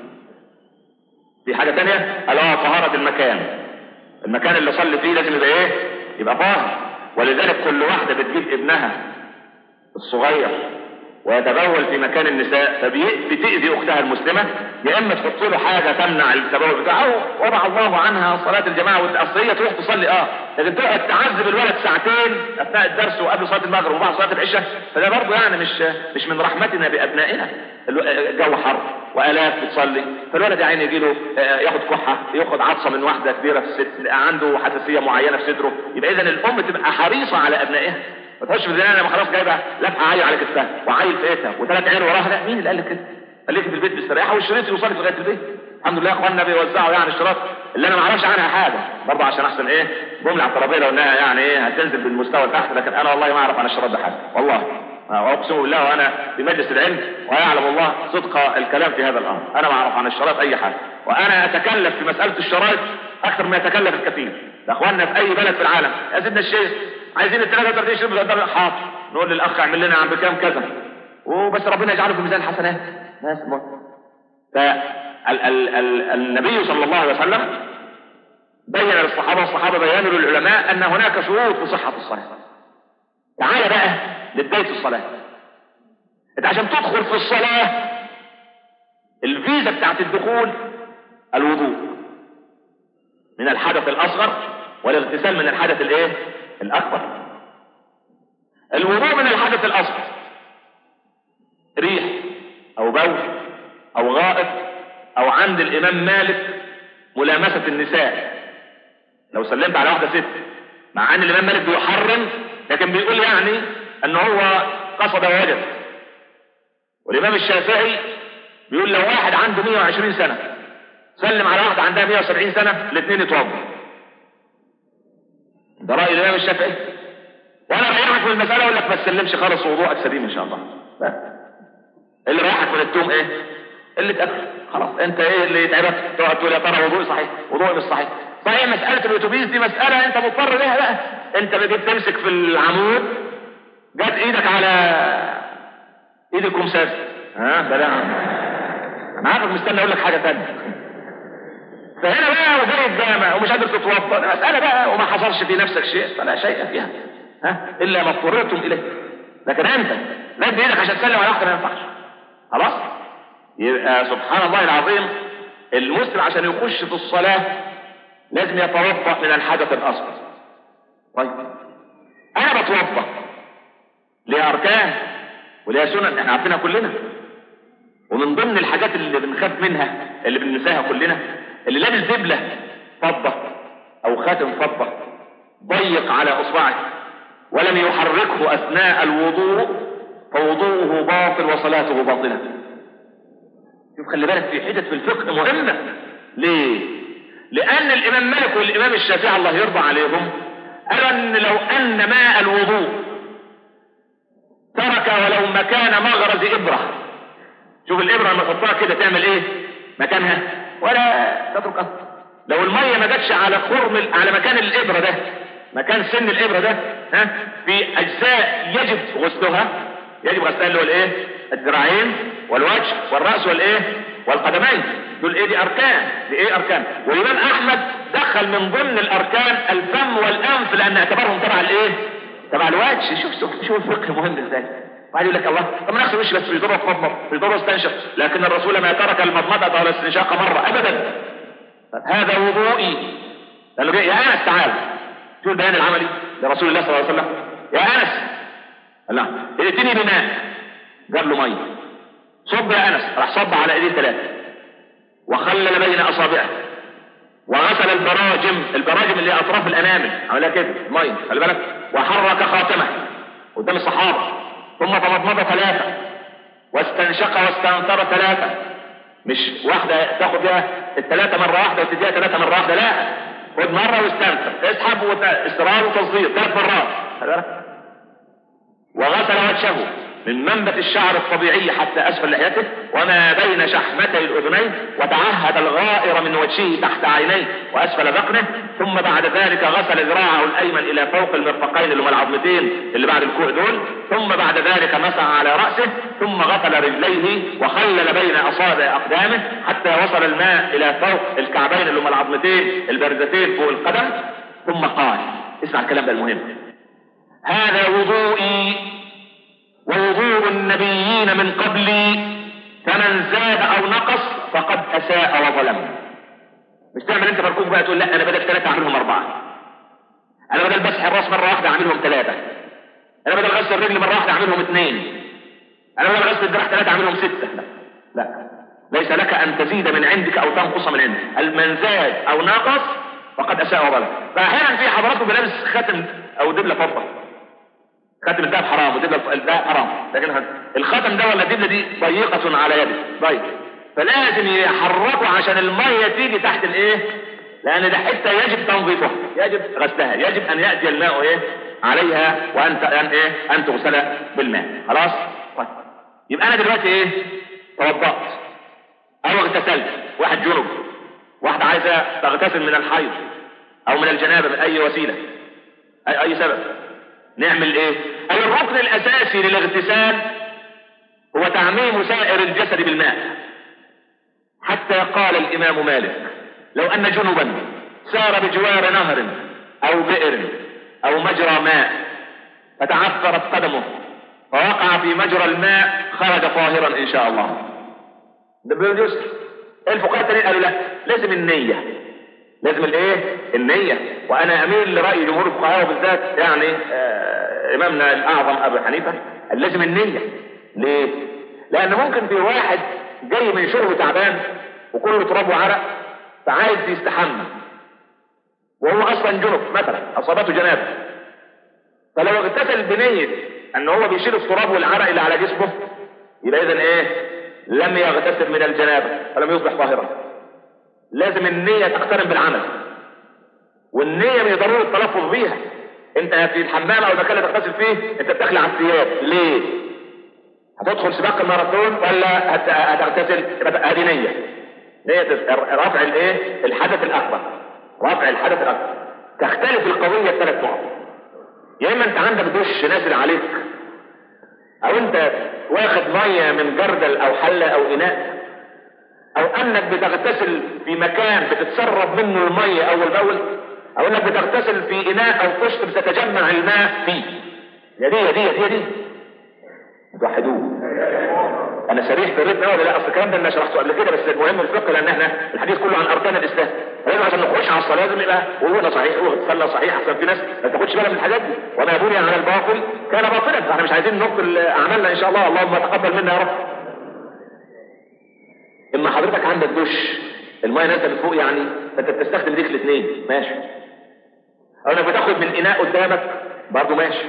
في حاجه تانية الا طهاره المكان المكان اللي صلي فيه لازم يبقى ايه يبقى طاهر ولذلك كل واحده بتجيب ابنها الصغير ويتبول في مكان النساء فبتأذي اختها المسلمه يا اما تحط له حاجه تمنع التبول بتاعه او وضع الله عنها صلاه الجماعه والاصليه تروح تصلي اه لكن تقعد تعذب الولد ساعتين اثناء الدرس وقبل صلاه المغرب وبعد صلاه العشاء فده برضه يعني مش مش من رحمتنا بابنائنا الجو حر والاف بتصلي فالولد يا عيني يجي له ياخد كحه ياخد عطسه من واحده كبيره في الست عنده حساسيه معينه في صدره يبقى اذا الام تبقى حريصه على ابنائها ما تخش في الزنانه لما خلاص جايبه لفحه عايل على كتفها وعايل في ايدها وثلاث عيال وراها لا مين اللي قال لك كده؟ خليك في البيت مستريحه والشريط يوصلك لغايه البيت الحمد لله اخواننا بيوزعوا يعني الشراط اللي انا ما اعرفش عنها حاجه برضه عشان احسن ايه جمله على الترابيزه وانها يعني ايه هتنزل بالمستوى تحت لكن انا والله ما اعرف عن الشراط ده حاجه والله واقسم بالله وانا في مجلس العلم ويعلم الله صدق الكلام في هذا الامر انا ما اعرف عن الشراط اي حاجه وانا اتكلف في مساله الشرايط اكثر ما يتكلف الكثير ده اخواننا في اي بلد في العالم يا سيدنا الشيخ عايزين ال 33 شريط حاضر نقول للاخ اعمل لنا عم بكام كذا وبس ربنا يجعله في ميزان الحسنات بس فالنبي صلى الله عليه وسلم بين للصحابه والصحابه بيانوا للعلماء ان هناك شروط في صحه الصلاه تعال بقى لبدايه الصلاه انت عشان تدخل في الصلاه الفيزا بتاعت الدخول الوضوء من الحدث الاصغر والاغتسال من الحدث الايه الاكبر الوضوء من الحدث الاصغر ريح او بول او غائط او عند الامام مالك ملامسة النساء لو سلمت على واحدة ست مع ان الامام مالك بيحرم لكن بيقول يعني ان هو قصد ووجد والامام الشافعي بيقول لو واحد عنده 120 سنة سلم على واحدة عندها 170 سنة الاثنين يتوضوا ده رأي الامام الشافعي وانا ريحك من المسألة اقول لك ما تسلمش خالص وضوءك سليم ان شاء الله بس. اللي ريحك من التوم ايه اللي اتأكل خلاص انت ايه اللي يتعبك تقعد تقول يا ترى وضوء صحيح وضوء مش صحيح صحيح مسألة الاتوبيس دي مسألة انت مضطر ليها بقى انت بتجيب تمسك في العمود جت ايدك على ايد الكمساس ها بلا انا عارفك مستني اقول لك حاجة تانية فهنا بقى وزي الجامع ومش قادر تتوضا مسألة بقى وما حصلش في نفسك شيء فلا شيء فيها ها الا ما اضطررتم اليه لكن انت مد ايدك عشان تسلم على واحده ما ينفعش خلاص يبقى سبحان الله العظيم المسلم عشان يخش في الصلاة لازم يتوضا من الحدث الاصغر طيب انا بتوضا ليها اركان وليها سنن احنا عارفينها كلنا ومن ضمن الحاجات اللي بنخاف منها اللي بننساها كلنا اللي لابس دبله فضه او خاتم فضه ضيق على اصبعه ولم يحركه اثناء الوضوء فوضوءه باطل وصلاته باطله شوف خلي بالك في حتت في الفقه مهمه ليه لان الامام مالك والامام الشافعي الله يرضى عليهم قالوا ان لو ان ماء الوضوء ترك ولو مكان مغرز ابره شوف الابره لما تحطها كده تعمل ايه مكانها ولا تتركها لو الميه ما جاتش على خرم على مكان الابره ده مكان سن الابره ده ها في اجزاء يجب غسلها يجب غسلها اللي هو الايه الذراعين والوجه والراس والايه والقدمين دول ايه دي اركان دي ايه اركان والامام احمد دخل من ضمن الاركان الفم والانف لان اعتبرهم تبع الايه تبع الوجه شوف شوف شوف الفقه مهم ازاي بعد يقول لك الله طب ما نغسل وشي بس في ضرورة تمضمض في ضرورة استنشق لكن الرسول ما ترك المضمضة ولا الاستنشاق مرة ابدا هذا وضوئي قال له يا انس تعال شوف البيان العملي لرسول الله صلى الله عليه وسلم يا انس قال له ائتني بماء جاب له ميه صب يا انس راح صب على ايديه ثلاثه وخلل بين اصابعه وغسل البراجم البراجم اللي هي اطراف الانامل عملها كده ميه خلي بالك وحرك خاتمه قدام الصحابه ثم تمضمض ثلاثه واستنشق واستنثر ثلاثه مش واحده تاخد بيها الثلاثه مره واحده وتديها ثلاثه مره واحده لا خد مره واستنثر اسحب واصرار وتصدير ثلاث مرات خلي بالك وغسل وجهه من منبت الشعر الطبيعي حتى أسفل لحيته وما بين شحمتي الأذنين وتعهد الغائر من وجهه تحت عينيه وأسفل ذقنه ثم بعد ذلك غسل ذراعه الأيمن إلى فوق المرفقين اللي هم العظمتين اللي بعد الكوع دول ثم بعد ذلك مسح على رأسه ثم غسل رجليه وخلل بين أصابع أقدامه حتى وصل الماء إلى فوق الكعبين اللي هم العظمتين البارزتين فوق القدم ثم قال اسمع الكلام ده المهم هذا وضوئي ووضوء النبيين من قبلي فمن زاد او نقص فقد اساء وظلم مش تعمل انت مركوب بقى تقول لا انا بدل ثلاثة اعملهم اربعة انا بدل مسح الراس مرة واحدة اعملهم ثلاثة انا بدل غسل الرجل مرة واحدة اعملهم اثنين انا بدل غسل الدراع ثلاثة اعملهم ستة لا لا ليس لك ان تزيد من عندك او تنقص من عندك المن زاد او نقص فقد اساء وظلم فاحيانا في حضراتكم بلابس خاتم او دبلة فضة خاتم الذهب حرام ودبلة الذهب حرام لكن الخاتم ده ولا الدبلة دي ضيقة على يده ضيق فلازم يحركوا عشان المية تيجي تحت الايه لان ده حتة يجب تنظيفها يجب غسلها يجب ان يأتي الماء ايه عليها وان ان ايه ان تغسل بالماء خلاص طيب. يبقى انا دلوقتي ايه توضأت او اغتسلت واحد جنب واحدة عايزة تغتسل من الحيض او من الجنابة من اي وسيلة اي, أي سبب نعمل ايه الركن الاساسي للاغتسال هو تعميم سائر الجسد بالماء حتى قال الامام مالك لو ان جنبا سار بجوار نهر او بئر او مجرى ماء فتعثرت قدمه فوقع في مجرى الماء خرج طاهرا ان شاء الله ده بيجوز الفقهاء التانيين قالوا لا لازم النية لازم الايه النية وانا اميل لرأي جمهور الفقهاء وبالذات يعني آه امامنا الاعظم ابو حنيفة قال لازم النية ليه لان ممكن في واحد جاي من شغله تعبان وكله تراب وعرق فعايز يستحمى وهو اصلا جنب مثلا اصابته جنابه فلو اغتسل بنية ان هو بيشيل التراب والعرق اللي على جسمه يبقى اذا ايه لم يغتسل من الجنابة فلم يصبح طاهرا لازم النية تقترن بالعمل والنية من ضروري التلفظ بيها انت في الحمام او المكان اللي تغتسل فيه انت بتخلع الثياب ليه هتدخل سباق الماراثون ولا هت- هتغتسل يبقى هذه نية نية رفع الايه الحدث الاكبر رفع الحدث الاكبر تختلف القضية ثلاث نقط يا اما انت عندك دش نازل عليك او انت واخد مية من جردل او حلة او اناء او انك بتغتسل في مكان بتتسرب منه المية اول باول او انك بتغتسل في اناء او قشط بتتجمع الماء فيه يا دي يا دي يا دي يا دي توحدوه انا سريح في الرتم ولا لا اصل الكلام ده انا شرحته قبل كده بس المهم الفقه لان احنا الحديث كله عن اركان الاسلام لازم عشان نخش على الصلاه لازم يبقى وضوءنا صحيح واغتسالنا صحيح احسن في ناس ما تاخدش بالها من الحاجات دي وما بني على الباطل كان باطلا فاحنا مش عايزين نبطل اعمالنا ان شاء الله اللهم تقبل منا يا رب اما حضرتك عندك دش المايه نازله من فوق يعني فانت بتستخدم ديك الاثنين ماشي او انك بتاخد من اناء قدامك برضه ماشي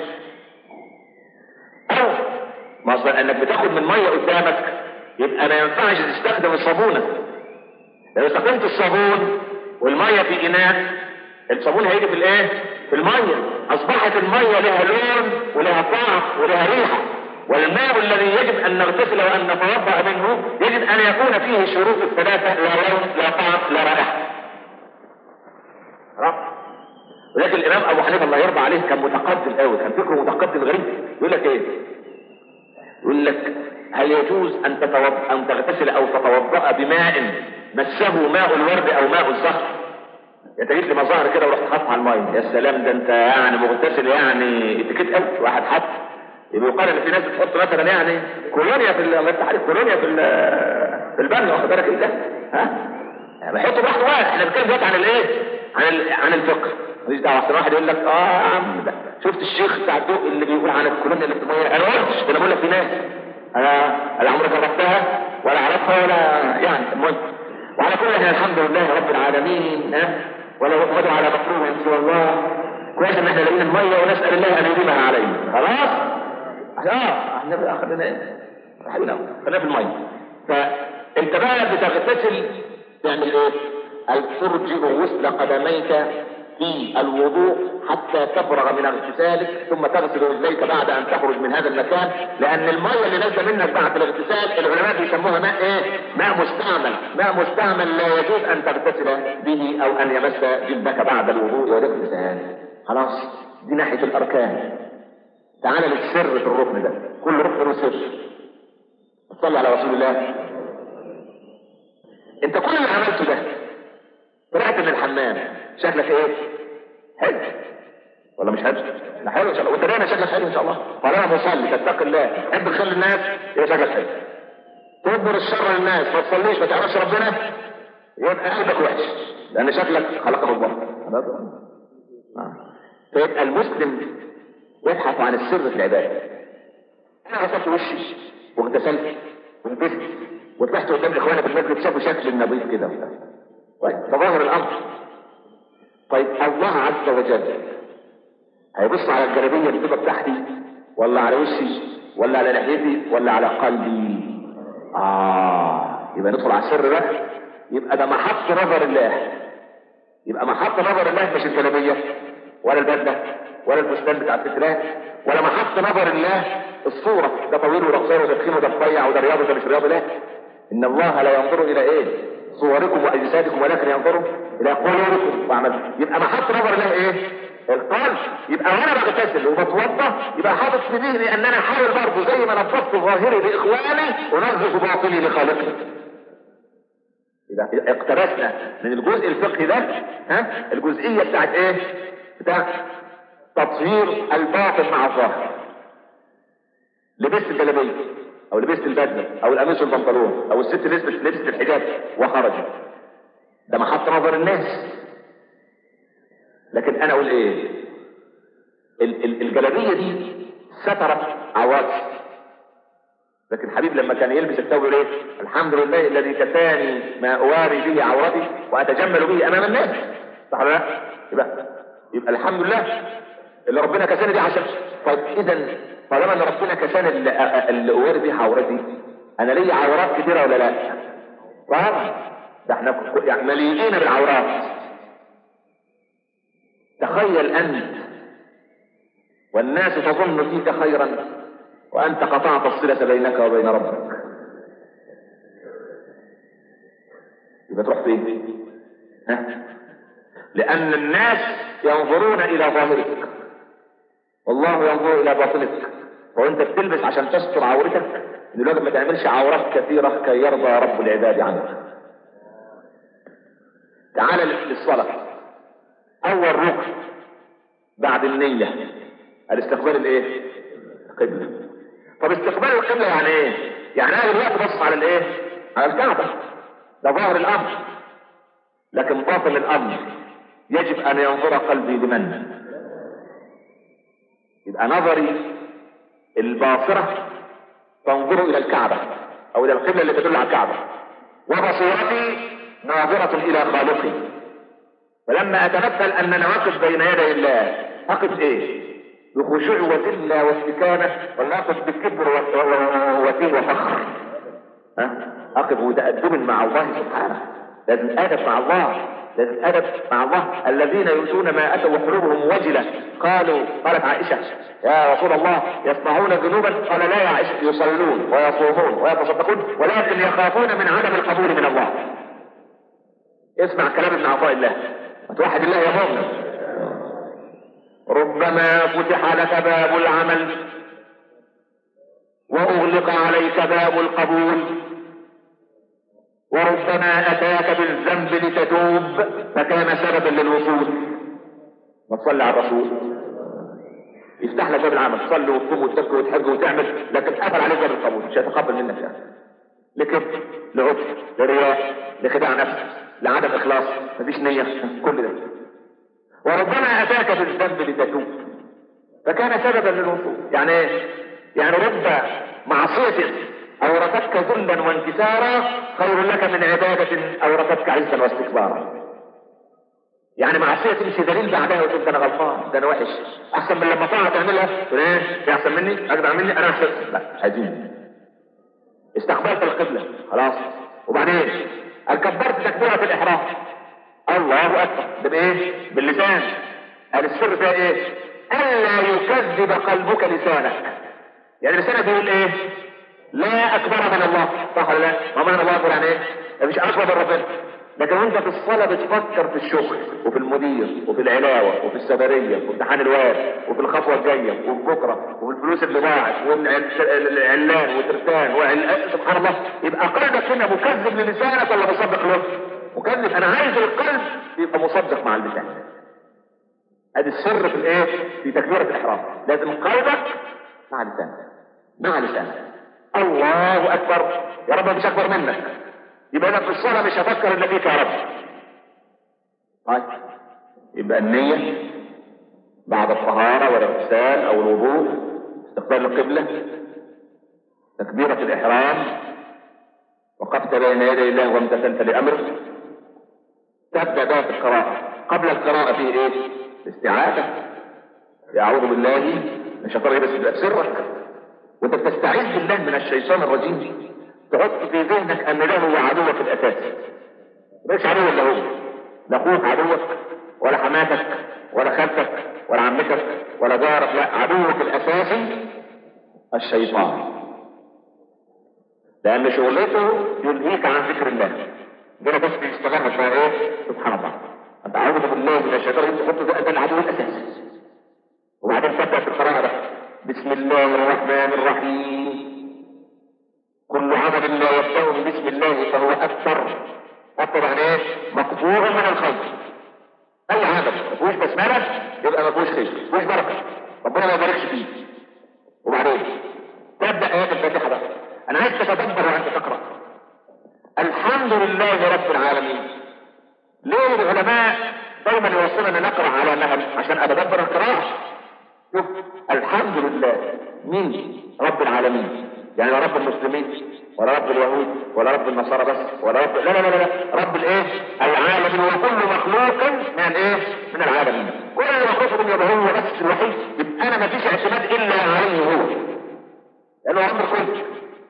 او مثلا انك بتاخد من ميه قدامك يبقى ما ينفعش تستخدم الصابونه لو استخدمت الصابون والميه في اناء الصابون هيجي في الايه في الميه اصبحت الميه لها لون ولها طعم ولها ريحه والماء الذي يجب ان نغتسل وان نتوضا منه يجب ان يكون فيه شروط الثلاثه لا لون لا طعم لا رائحه خلاص؟ ولكن الامام ابو حنيفه الله يرضى عليه كان متقدم قوي كان فكره متقدم غريب يقول لك ايه يقول لك هل يجوز ان تتوضا ان تغتسل او تتوضا بماء مسه ماء الورد او ماء الزهر انت جيت لي مظاهر كده ورحت حاطط على الميه يا سلام ده انت يعني مغتسل يعني اتكيت قوي واحد حط يبقى يقال ان في ناس بتحط مثلا يعني كولونيا في ال- الله يفتح عليك كولونيا في ال- في البن واخد بالك انت ها يعني بيحطوا براحته واحد احنا بنتكلم دلوقتي عن الايه عن ال- عن الفقه ماليش دعوه احسن واحد يقول لك اه يا عم ده شفت الشيخ بتاع الدوق اللي بيقول عن الكولونيا اللي في الميه انا ما قلتش ده انا بقول لك في ناس انا لا عمري جربتها ولا اعرفها ولا يعني المهم وعلى كل احنا الحمد لله رب العالمين ها ولا يقبض على مكروه سوى الله كويس ان احنا لقينا الميه ونسال الله ان يديمها علينا خلاص اه احنا بقى خلينا ايه خلينا خلينا في الميه فانت بقى بتغتسل تعمل ايه ترجع غسل قدميك في الوضوء حتى تفرغ من اغتسالك ثم تغسل رجليك بعد ان تخرج من هذا المكان لان الميه اللي نازله منك بعد الاغتسال العلماء بيسموها ماء ايه ماء مستعمل ماء مستعمل لا يجوز ان تغتسل به او ان يمس جلدك بعد الوضوء والاغتسال خلاص دي ناحيه الاركان تعال للسر في الركن ده كل ركن له سر صلى على رسول الله انت كل اللي عملته ده طلعت من الحمام شكلك ايه حلو ولا مش حلو لا حلو ان شاء الله وانت دايما شكلك حلو ان شاء الله طالما مصلي تتقي الله تحب الخير للناس يبقى شكلك حلو تدبر الشر للناس ما تصليش ما تعرفش ربنا يبقى قلبك وحش لان شكلك خلقه الله آه. فيبقى المسلم يبحث عن السر في العباده انا غسلت وشي واغتسلت ولبست وطلعت قدام اخواني في المسجد شافوا شكل النبيض كده طيب تظاهر الامر طيب الله عز وجل هيبص على الجلابيه اللي بتبقى بتاعتي ولا على وشي ولا على لحيتي ولا على قلبي اه يبقى ندخل على السر بقى يبقى ده محط نظر الله يبقى محط نظر الله مش الجلابيه ولا البدله ولا الفستان بتاع السترات ولا محط نظر الله الصوره ده طويل وده قصير وده تخين وده رفيع وده رياضي وده مش رياضي لا ان الله لا ينظر الى ايه صوركم واجسادكم ولكن ينظر الى قلوبكم واعمالكم يبقى محط نظر الله ايه القلب يبقى وانا بغتسل وبتوضا يبقى حاطط في ذهني ان انا احاول برضه زي ما نظفت ظاهري لاخواني انظف باطني لخالقي إذا اقتبسنا من الجزء الفقهي ده ها الجزئية بتاعت ايه؟ بتاعت تطهير الباطن مع الظاهر. لبست الجلابية او لبست البدلة او القميص والبنطلون او الست لبست لبست الحجاب وخرجت. ده محط نظر الناس. لكن انا اقول ايه؟ ال- ال- الجلابية دي سترت عوراتي لكن الحبيب لما كان يلبس الثوب يقول ايه؟ الحمد لله الذي كساني ما اواري به عورتي واتجمل به امام الناس. صح ولا لا؟ يبقى يبقى الحمد لله اللي ربنا كساني دي عشان طيب اذا طالما ان ربنا كساني اللي, اللي اواري به عورتي انا ليا عورات كتيره ولا لا؟ طبعا ده احنا ك- يعني مليئين بالعورات. تخيل انت والناس تظن فيك خيرا وأنت قطعت الصلة بينك وبين ربك يبقى تروح فين؟ ها؟ لأن الناس ينظرون إلى ظاهرك والله ينظر إلى باطنك وأنت بتلبس عشان تستر عورتك إن الواجب ما تعملش عورات كثيرة كي يرضى رب العباد عنك تعال للصلاة أول ركن بعد النية الاستقبال الإيه؟ القبلة طب استقبال القبلة يعني ايه؟ يعني انا دلوقتي بص على الايه؟ على الكعبة ده ظاهر الامر لكن باطن الامر يجب ان ينظر قلبي لمن؟ يبقى نظري الباصرة تنظر الى الكعبة او الى القبلة اللي تدل على الكعبة وبصيرتي ناظرة الى خالقي فلما اتمثل اننا واقف بين يدي الله اقف ايه؟ بخشوع وذلة واستكانة ولا أقف بكبر و- و- وتين وفخر ها؟ أقف متأدب مع الله سبحانه لازم أدب مع الله لازم أدب مع الله الذين يؤتون ما أتوا وقلوبهم وجلة قالوا قالت عائشة يا رسول الله يصنعون ذنوبا قال لا يا عائشة يصلون ويصومون ويتصدقون ولكن يخافون من عدم القبول من الله اسمع كلام ابن عطاء الله وتوحد الله يا مؤمن ربما فتح لك باب العمل واغلق عليك باب القبول وربما اتاك بالذنب لتتوب فكان سببا للوصول ما تصلي على الرسول يفتح لك باب العمل تصلي وتصوم وتبكي وتحج وتعمل لكن قفل عليك باب القبول مش هيتقبل منك يعني لكبر لعجب لرياء لخداع نفس لعدم اخلاص مفيش نيه كل ده وربما اتاك بالذنب لتتوب فكان سببا للوصول يعني ايه؟ يعني رب معصية اورثتك ذلا وانكسارا خير لك من عبادة اورثتك عزا واستكبارا يعني معصية تمشي دليل بعدها وتقول ده انا غلطان ده انا وحش احسن من لما طاعة تعملها تقول ايه في احسن مني اجدع مني انا احسن لا مش عايزين استقبلت القبلة خلاص وبعدين كبرت تكبيرة الاحرام الله اكبر ده بايه باللسان قال السر فيها ايه الا يكذب قلبك لسانك يعني لسانك بيقول ايه لا اكبر من الله صح ولا لا ما من الله اكبر يعني ايه ده مش اكبر من ربنا لكن وانت في الصلاه بتفكر في الشغل وفي المدير وفي العلاوه وفي السفريه وفي امتحان الواد وفي الخطوه الجايه وفي بكره وفي الفلوس اللي ضاعت والعلان وترتان وعل... سبحان الله يبقى قلبك هنا مكذب للسانك ولا مصدق له؟ مكذب انا عايز القلب يبقى مصدق مع اللسان ادي السر في الايه في تكبيره الاحرام لازم قلبك مع لسانك مع لسانك الله اكبر يا رب مش اكبر منك يبقى انا في الصلاه مش هفكر الا فيك يا رب طيب يبقى النيه بعد الطهاره والاغتسال او الوضوء استقبال القبله تكبيره الاحرام وقفت بين يدي الله وامتثلت لامره تبدا بقى في القراءه قبل القراءه فيه ايه الاستعاذه اعوذ بالله من الشيطان بس تبقى بسرك وانت بتستعيذ بالله من الشيطان الرجيم تحط في ذهنك ان ده هو عدوك الاساسي مش عدو الا هو لا اخوك عدوك ولا حماتك ولا خالتك ولا عمتك ولا جارك لا عدوك الاساسي الشيطان لان شغلته يلهيك عن ذكر الله ده بس بيستمر فيها ايه سبحان الله انت اعوذ بالله من الشيطان انت تحط ده ده العدو الاساسي وبعدين تبدا في القراءه بقى بسم الله الرحمن الرحيم كل عمل لا يبدا بسم الله فهو اكثر اكثر يعني ايه مقطوع من الخير اي عمل ما فيهوش بسمله يبقى ما فيهوش خير ما فيهوش بركه ربنا ما يباركش فيه وبعدين تبدا ايات الفاتحه بقى انا عايز تتدبر وانت تقرا الحمد لله رب العالمين ليه العلماء دايما يوصلنا نقرا على نهل عشان اتدبر القراءه شوف الحمد لله مين رب العالمين يعني لا رب المسلمين ولا رب اليهود ولا رب النصارى بس ولا رب لا لا لا, لا. رب الايه العالمين وكل مخلوق من الايه من العالمين كل مخلوق يبقى هو بس الوحيد يبقى انا ما فيش اعتماد الا عليه هو لانه امر كله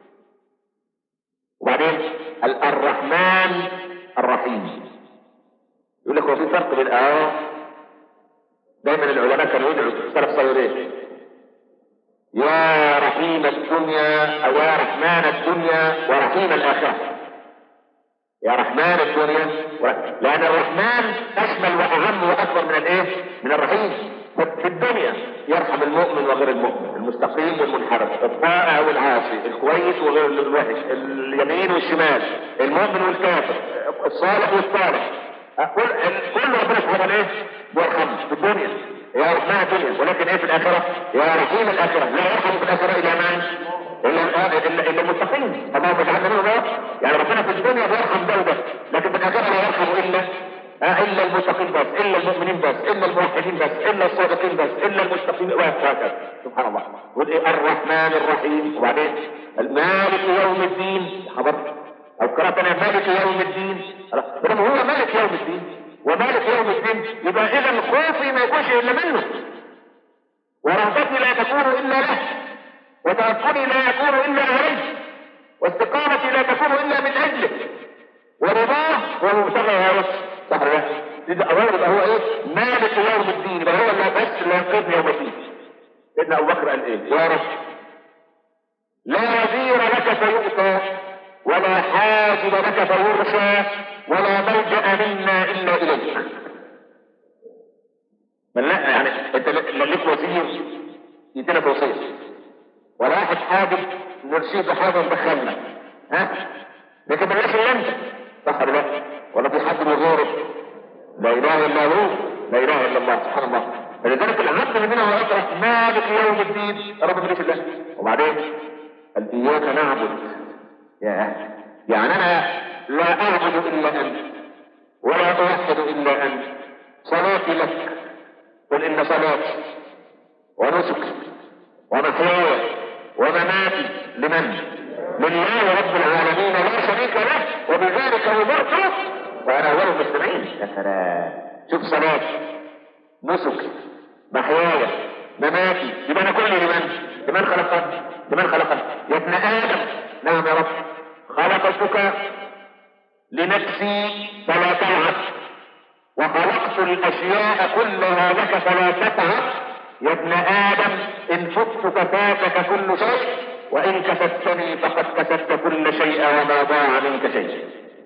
وبعدين الرحمن الرحيم يقول لك هو في فرق بين اه دايما العلماء كانوا يدعوا السلف صاروا ايه يا رحيم الدنيا او يا رحمن الدنيا ورحيم الاخره يا رحمن الدنيا و... لان الرحمن اشمل واعم واكبر من الايه من الرحيم في الدنيا يرحم المؤمن وغير المؤمن المستقيم والمنحرف الطائع والعاصي الكويس وغير الوحش اليمين والشمال المؤمن والكافر الصالح والصالح كل كل ربنا سبحانه ايه بيرحم في الدنيا يا رحمن الدنيا ولكن ايه في الاخره يا رحيم الاخره لا يرحم في الاخره الا من الا الا الا المتقين اللهم اجعلنا منهم يعني ربنا في الدنيا بيرحم ده وده لكن في الاخره لا يرحم الا الا المتقين بس الا المؤمنين بس الا الموحدين بس الا الصادقين بس الا المستقيمين وهكذا سبحان الله يقول ايه الرحمن الرحيم وبعدين المالك يوم الدين حضرتك او قراءة مالك يوم الدين لما هو مالك يوم الدين ومالك يوم الدين يبقى اذا خوفي ما يكونش الا منه ورهبتي لا تكون الا له وتوكلي لا يكون الا عليه واستقامتي لا تكون الا من اجله ورضاه هو مبتغى هواه صح ولا يبقى هو يبقى هو ايه مالك يوم الدين يبقى هو اللي بس اللي ينقذني يوم الدين سيدنا ابو بكر قال ايه يا رب لا نذير لك فيؤتى ولا حاجب لك فيرشى ولا ملجا منا الا اليك من لا يعني انت لا ليك وزير يدينا توصيه ولا واحد حاجب نرشيه بحاجه ندخلنا ها لكن ملاش الا انت صح ولا لا ولا في حد من غيره لا اله الا هو لا اله الا الله سبحان الله فلذلك العبد مننا هو يقرا مالك يوم الدين رب مالك الله وبعدين قال اياك نعبد يا يعني انا لا اعبد الا انت ولا اوحد الا انت صلاتي لك قل ان صلاتي ونسكي ومحياي ومماتي لمن لله رب العالمين لا شريك له وبذلك امرت وانا اول المسلمين يا سلام شوف صلاتي نسكي محياي مماتي يبقى انا كل لمن لمن خلقني لمن خلقني يا ابن ادم نعم يا رب خلقتك لنفسي فلا تلعب وخلقت الاشياء كلها لك فلا تتعب يا ابن ادم ان فتك فاتك كل شيء وان كسبتني فقد كسبت كل شيء وما ضاع منك شيء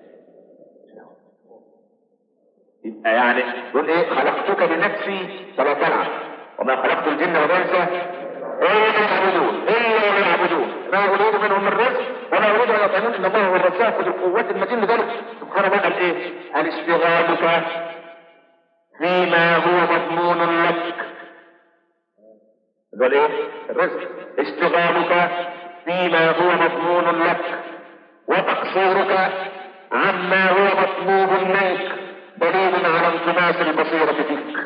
يبقى يعني يقول ايه خلقتك لنفسي فلا تلعب وما خلقت الجن والانس الا يعبدون الا يعبدون ما اريد منهم من رزق ولا اريد ان يطعمون ان الله هو الرزاق ذو القوه المتين لذلك سبحان الله قال ايه؟ قال اشتغالك فيما هو مضمون لك قال ايه؟ الرزق اشتغالك فيما هو مضمون لك وتقصيرك عما هو مطلوب منك دليل على انطماس البصيرة فيك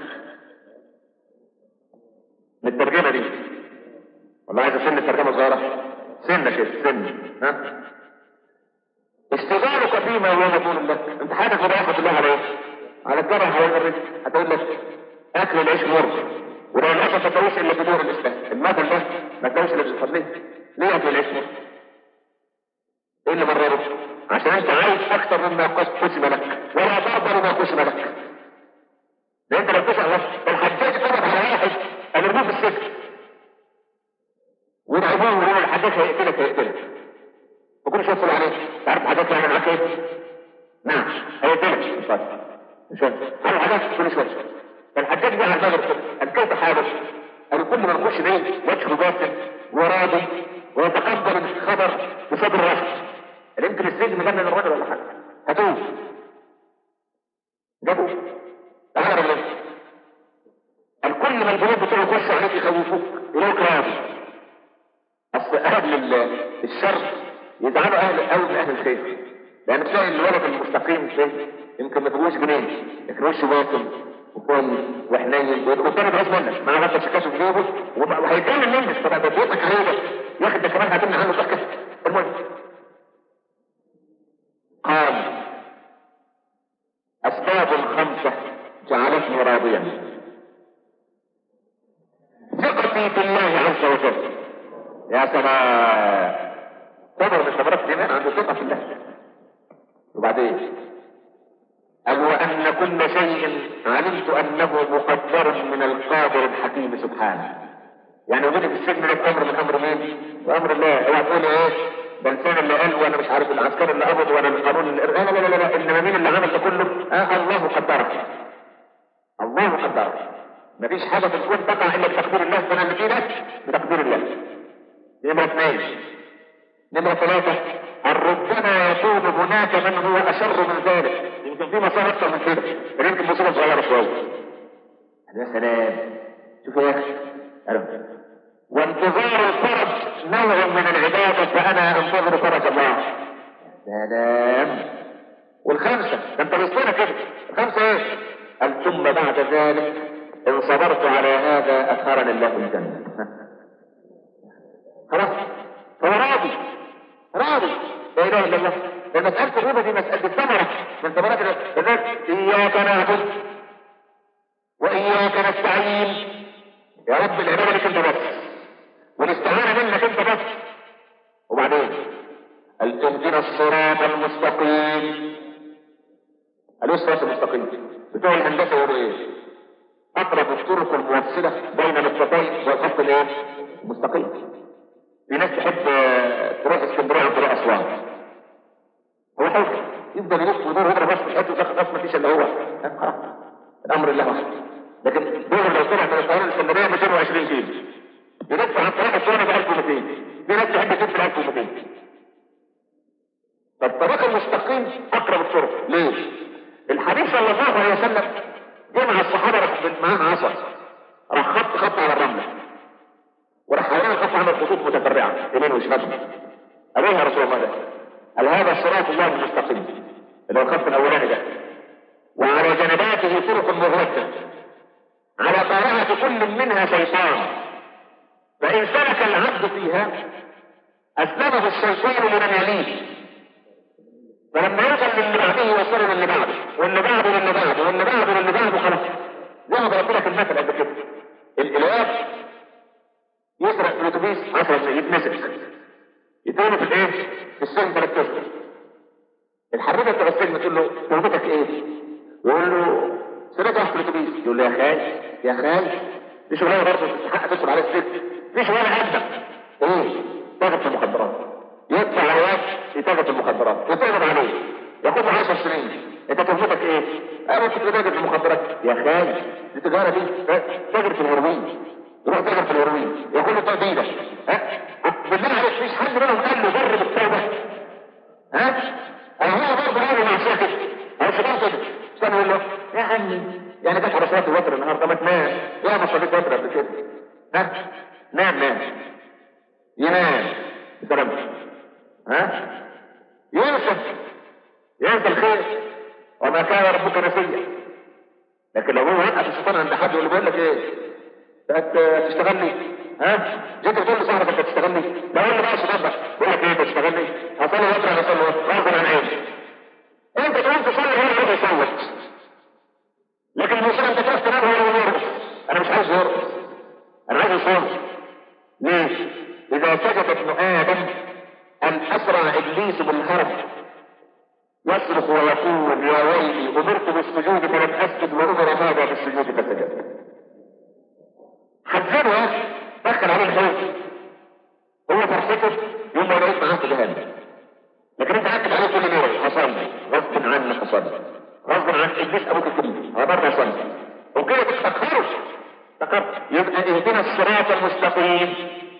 من الترجمة دي والله عايز اسن الترجمة صغيرة سنة كده سن ها اشتغالك فيما هو مطلوب لك امتحانك ورحمة الله عليه على الجرح هو الرزق هتقول لك اكل العيش مر ولو للاسف ما تلاقوش الا في دور الاسلام المثل ده ما تلاقوش الا في الفضلين ليه اكل العيش مر؟ ايه اللي مرره؟ عشان انت عايز اكثر مما قسم لك ولا تقدر ما قسم لك لان انت لو تسال الحجاج طلب على واحد امرناه في السجن ويدعموه ويقولوا الحجاج هيقتلك هيقتلك وكل شويه يقول عليه تعرف الحجاج يعمل معاك ايه؟ نعم هيقتلك اتفضل مش فاهم عارف الحجاج كل شويه فالحجاج جه على المغرب كده قال كيف حالك؟ قال كل ما نخش بيه وجهه باطن وراضي ويتقبل الخبر بصدر رحب قال يمكن السجن مجنن الراجل ولا حاجه هاتوه جابوه تعالى بالله قال كل ما الجنود بتوعه يخشوا عليك يخوفوك يلاقوك راضي اصل اهل ال- الشر يزعلوا اهل قوي من اهل الخير لان تلاقي الولد المستقيم ده يمكن ما تبقوش جنيه لكن وشه باطن وكويس وحنين والتاني بيعوز منك مع غطى شكاشه في جيبه وب- وهيتكلم منك طب ده بيضحك عليه ده ياخد ده كمان هتمنع عنه ضحكه المهم قال أسباب خمسة جعلتني راضيا ثقتي في الله عز وجل يا سلام صبر من ثمرات الإيمان عنده ثقة في الله وبعدين قال وأن كل شيء علمت أنه مقدر من القادر الحكيم سبحانه يعني وجودي في السجن ده امر من امر مين؟ وامر الله اوعى تقول ايه؟ ده لسان اللي قال وانا مش عارف العسكري اللي قبض ولا القانون اللي لا لا لا لا انما مين اللي عمل ده كله؟ آه الله قدره الله قدره مفيش حاجه في الكون تقع الا بتقدير الله فانا اللي فيه ده بتقدير الله نمرة اثنين نمرة ثلاثة أن ربما يكون هناك من هو أشر من ذلك يمكن في مصائب أكثر من كده بل يمكن مصيبة صغيرة شوية يا سلام شوف يا أخي ألو. وانتظار الفرج نوع من العبادة فأنا أنتظر فرج الله سلام والخمسة ده انت بصينا كده الخمسة ايه قال ثم بعد ذلك ان صبرت على هذا أدخلني الله الجنة خلاص هو راضي راضي لا اله الا الله ده مسألة الربا دي مسألة الثمرة من ثمرات الناس إياك نعبد وإياك نستعين يا رب العبادة لك انت بس والاستعانة منك انت بس وبعدين قال اهدنا الصراط المستقيم قالوا الصراط المستقيم بتوع الهندسة يقولوا ايه اقرب الطرق الموصلة بين النقطتين والخط الايه المستقيم في ناس تحب آه، تروح اسكندريه عن طريق اسوان هو حر يفضل يلف ويدور ويضرب بس في حته وياخد بس ما فيش الا هو آه، خلاص الامر الله وحده لكن دول لو طلع من القاهره لاسكندريه 220 كيلو يلف عن طريق اسوان ب 1200 في ناس تحب تلف ب 1200 فالطريق المستقيم اقرب الطرق ليه؟ الحبيب صلى الله عليه وسلم جمع الصحابه راح معاه عصا راح خط خط على الرمله وراح حوالين الخط عمل خطوط متفرعه يمين وشمال قال ايه يا رسول الله ده؟ قال هذا صراط الله المستقيم اللي هو الخط الاولاني ده وعلى جنباته طرق مغلقه على طارئة كل منها شيطان فإن سلك العبد فيها أسلمه الشيطان لمن يليه فلما يوصل للي بعده يوصله للي بعده واللي بعده للي بعده واللي بعده للي بعده خلاص زي ما ضربت لك المثل قبل كده الإله يسرق في الاتوبيس 10 جنيه يتمسك يترمي في الايه؟ في السجن ثلاث اشهر الحريفه بتاع السجن تقول له توبتك ايه؟ يقول له سرقت واحد في الاتوبيس يقول له يا خال يا خال دي شغلانه برضه تستحق تدخل على السجن دي شغلانه عندك ايه؟ تاخد في المخدرات يدفع على واحد يتاخد في المخدرات وتقبض عليه ياخد له 10 سنين انت تهمتك ايه؟ انا كنت بتاجر في المخدرات يا خال دي تجاره دي تاجر في الهيروين يروح تاجر في الهيروين يقول له تأديدة ها بالله عليك فيش حد منهم قال له جرب التوبة ها انا هو برضه قال له معصيه كده هو شباب كده استنى يقول له يا عمي يعني جت على صلاه الوتر النهارده ما تنام يا ما صليت وتر قبل كده ها نام نام ينام سلام ها ينسى ينسى الخير وما كان ربك نسيا لكن لو هو وقف الشيطان عند حد يقول له بقول لك ايه انت تشتغلني ها جيت تقول لصاحبك انت تشتغلني لو قال له بقى الشيطان بقى بقول لك ايه انت تشتغلني هصلي وقت هصلي وقت غصب عن ايه انت تقوم تصلي هو يروح يصوت لكن المشكله انت تروح تنام هو يرقص انا مش عايز يرقص انا عايز يصوم ليه؟ اذا سجد ابن ادم ان اسرع ابليس بالهرب يصرخ ويقول يا ويلي امرت بالسجود فلم اسجد وامر هذا بالسجود فسجد حذرها دخل عليه الحوت هو فرحته يوم ما يلاقيك معاه في جهنم لكن انت عكت عليه كل يوم حصلني غصب عنك حصلني غصب عن ابليس ابوك الكريم انا برضه حصلني وكده تفتكرش افتكرت يبقى اهدنا الصراط المستقيم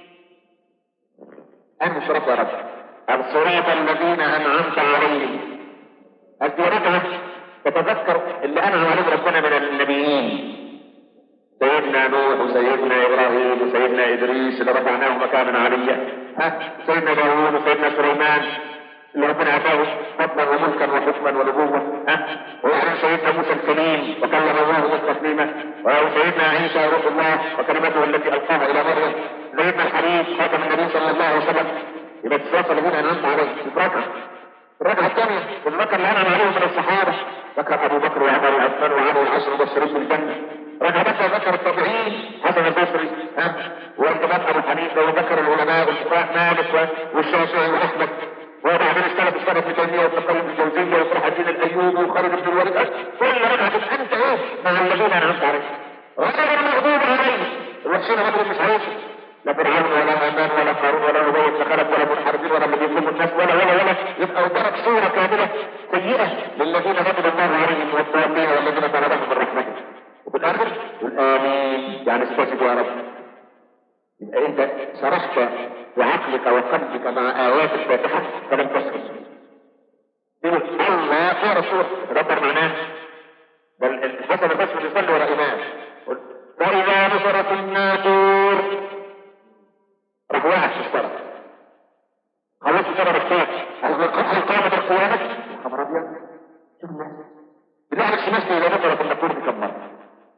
أهل الصراط يا رب الصراط الذين أنعمت عليهم الزيارة تتذكر اللي أنعم عليه ربنا من النبيين سيدنا نوح وسيدنا إبراهيم وسيدنا إدريس اللي رفعناه مكانا عليا ها سيدنا داوود وسيدنا سليمان اللي ربنا اتاه فضلا وملكا وحكما ونبوة ها ويعلم سيدنا موسى الكليم وكلم الله موسى تكليما وسيدنا عيسى روح الله وكلمته التي القاها الى مريم سيدنا الحبيب خاتم النبي صلى الله عليه وسلم يبقى الصراط الذين انعمت عليهم في ركعه الركعه الثانيه الركعه اللي انعم عليهم من الصحابه ذكر ابو بكر وعمر وعثمان وعلي والعشر المبشرين بالجنه ركعه بكر ذكر الطبيعيين حسن البصري ها وانتماء ابو حنيفه وذكر العلماء والفقهاء مالك والشافعي واحمد وبعدين اشتغل في ابن تيميه وابن القيم الجوزيه وصلاح الدين الايوبي وخالد بن الوليد كل ركعه انت ايه مع الذين انعمت عليهم غير المغضوب عليهم الوحشين رجل مش عايش لا فرعون ولا هامان ولا قارون ولا ابي بن خلف ولا منحرفين ولا الذين يظلموا الناس ولا ولا ولا يبقى قدامك صوره كامله سيئه للذين غضب الله عليهم والضالين والذين طردهم من رحمته وفي الاخر قل امين يعني استجب يا رب يبقى انت سرحت بعقلك وقلبك مع ايات الفاتحه فلم تسكت تقول الله يا رسول دبر معناه بل الحسن البصري يصلي ورا امام فاذا نصرت الناقور راح واحد في الصلاه خلاص صلاه الصلاه هل قامت القيامه خبر ابيض شوف الناس بالله عليك سمعت اذا نصرت الناقور بكم مره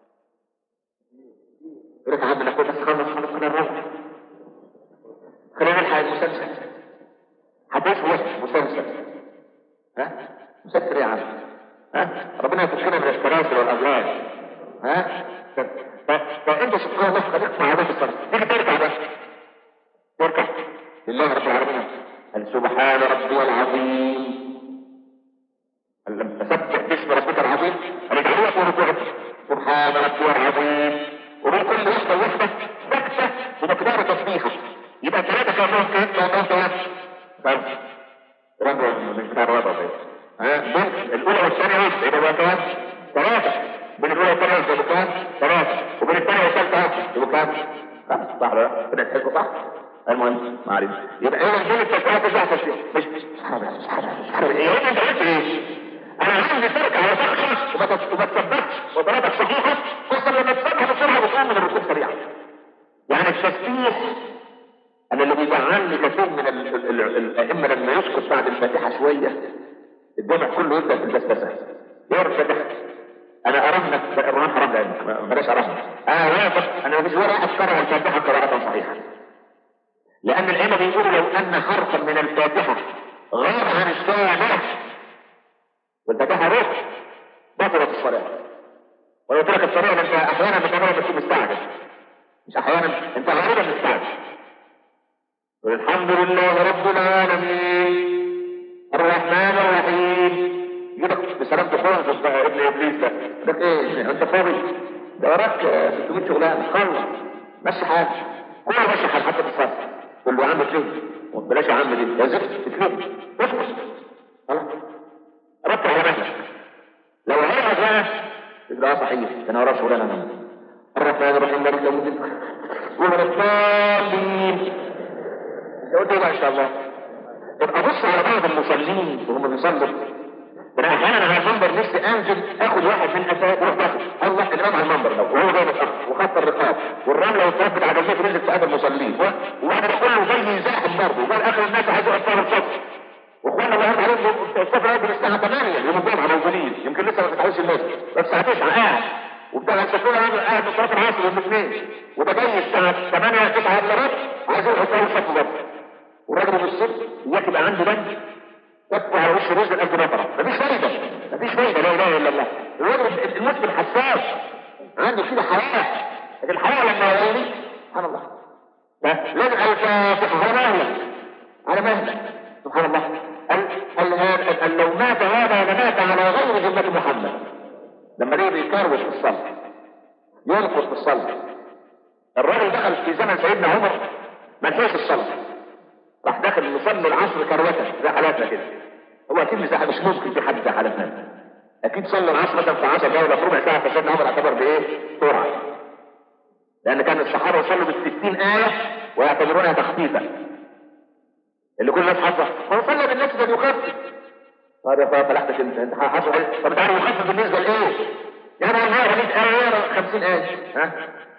يقول لك عم نقول بس خلص خلص خلينا نروح خلينا نلحق المسلسل حديث وسط مسلسل ها مسلسل يا عم ها ربنا يفكنا من السلاسل والاغلال ها فانت سبحان الله خليك مع هذا الصلاه تيجي تركع بس تركع لله رب العالمين قال سبحان ربي العظيم لما تسبح باسم ربك العظيم رجعوا لك وركوعك سبحان ربي العظيم ومن كل وحده وحده سكته بمقدار تسبيحه يبقى ثلاثة كانوا كام كانوا كام خمسة ربع من كتاب ربع ها من الأولى والثانية وحدة يبقى بقى كام ثلاثة من الأولى والثانية وحدة يبقى كام ثلاثة ومن الثانية والثالثة يبقى كام خمسة صح ولا كده تحسوا صح المهم ما علينا يبقى ايه من التسبيحات تسبح تسبيح مش سبحان الله سبحان الله سبحان الله ايه انت قلت ايه انا عندي تركع على تخشى وما تثبتش وصلاتك صحيحه خصوصا لما تسبح بسرعه وتقوم من الركوع سريعا يعني التسبيح انا اللي بيزعلني كثير من ال ال ال الائمه لما يسكت بعد الفاتحه شويه الجامع كله يبدا في البسبسه يرتدح انا ارهنك الرهان حرام لانك بلاش ارهنك اه واقف انا مفيش ولا واحد قرأ الفاتحه قراءه صحيحه لان الائمه بيقولوا لو ان حرفا من الفاتحه غاب عن السامع والفاتحه روح بطلت الصلاه ولو ترك الصلاه انت احيانا بتعملها بس مستعجل مش احيانا انت غالبا مستعجل والحمد لله رب العالمين الرحمن الرحيم يقولك بسلام تخرج ابن ابليس ده لك ايه انت فاضي ده وراك 600 شغلانه خلص مشي حالك كله مشي حالك حتى في الصلاه قول له يا عم اتلم بلاش يا عم دي يا زفت اتلم اسكت خلاص ركز على مهلك لو هي بقى يبقى صحيح انا وراك شغلانه انا الرحمن الرحيم مالك يوم الدين ومن الضالين قلت ما شاء الله يبقى بص على بعض المصلين وهم بيصلوا انا احيانا على المنبر نفسي انزل اخد واحد من اساس واروح باخد الله الامام على المنبر لو وهو جاي متاخر وخط الرقاب والرمله واتربت على جزيره نزلت في هذا المصلين وواحد يقول له زي زاحم برضه وقال اخر ثمانية تسعة إلا عايزين يحطوا صف برضه والراجل يبص اياك يبقى عنده دم تكفي على وش رجل قد نفره مفيش فايدة مفيش فايدة لا اله الا الله الراجل المسلم حساس عنده كده حياة لكن الحياة لما يقولي سبحان الله لازم الفاتح على مهلك على مهلك سبحان الله قال قال قال لو مات هذا لمات على غير ذمة محمد لما ليه بيكروت في الصلاة ينقص في الصلاة الراجل دخل في زمن سيدنا عمر ما لحقش الصلاة راح داخل يصلي العصر كروته زي حالاتنا كده هو اكيد مساحه مش ممكن في حد زي حالاتنا اكيد صلى العصر مثلا في 10 دقايق ولا في ربع ساعه فسيدنا عمر اعتبر بايه؟ سرعه لان كان الصحابه يصلوا بال 60 ايه ويعتبرونها تخفيفا اللي كل الناس حافظه هو صلى بالناس ده يخفف هذا فلحتك انت انت حافظ ايه؟ طب تعالى يخفف بالنسبه لايه؟ يعني والله 100 ايه 50 ايه ها؟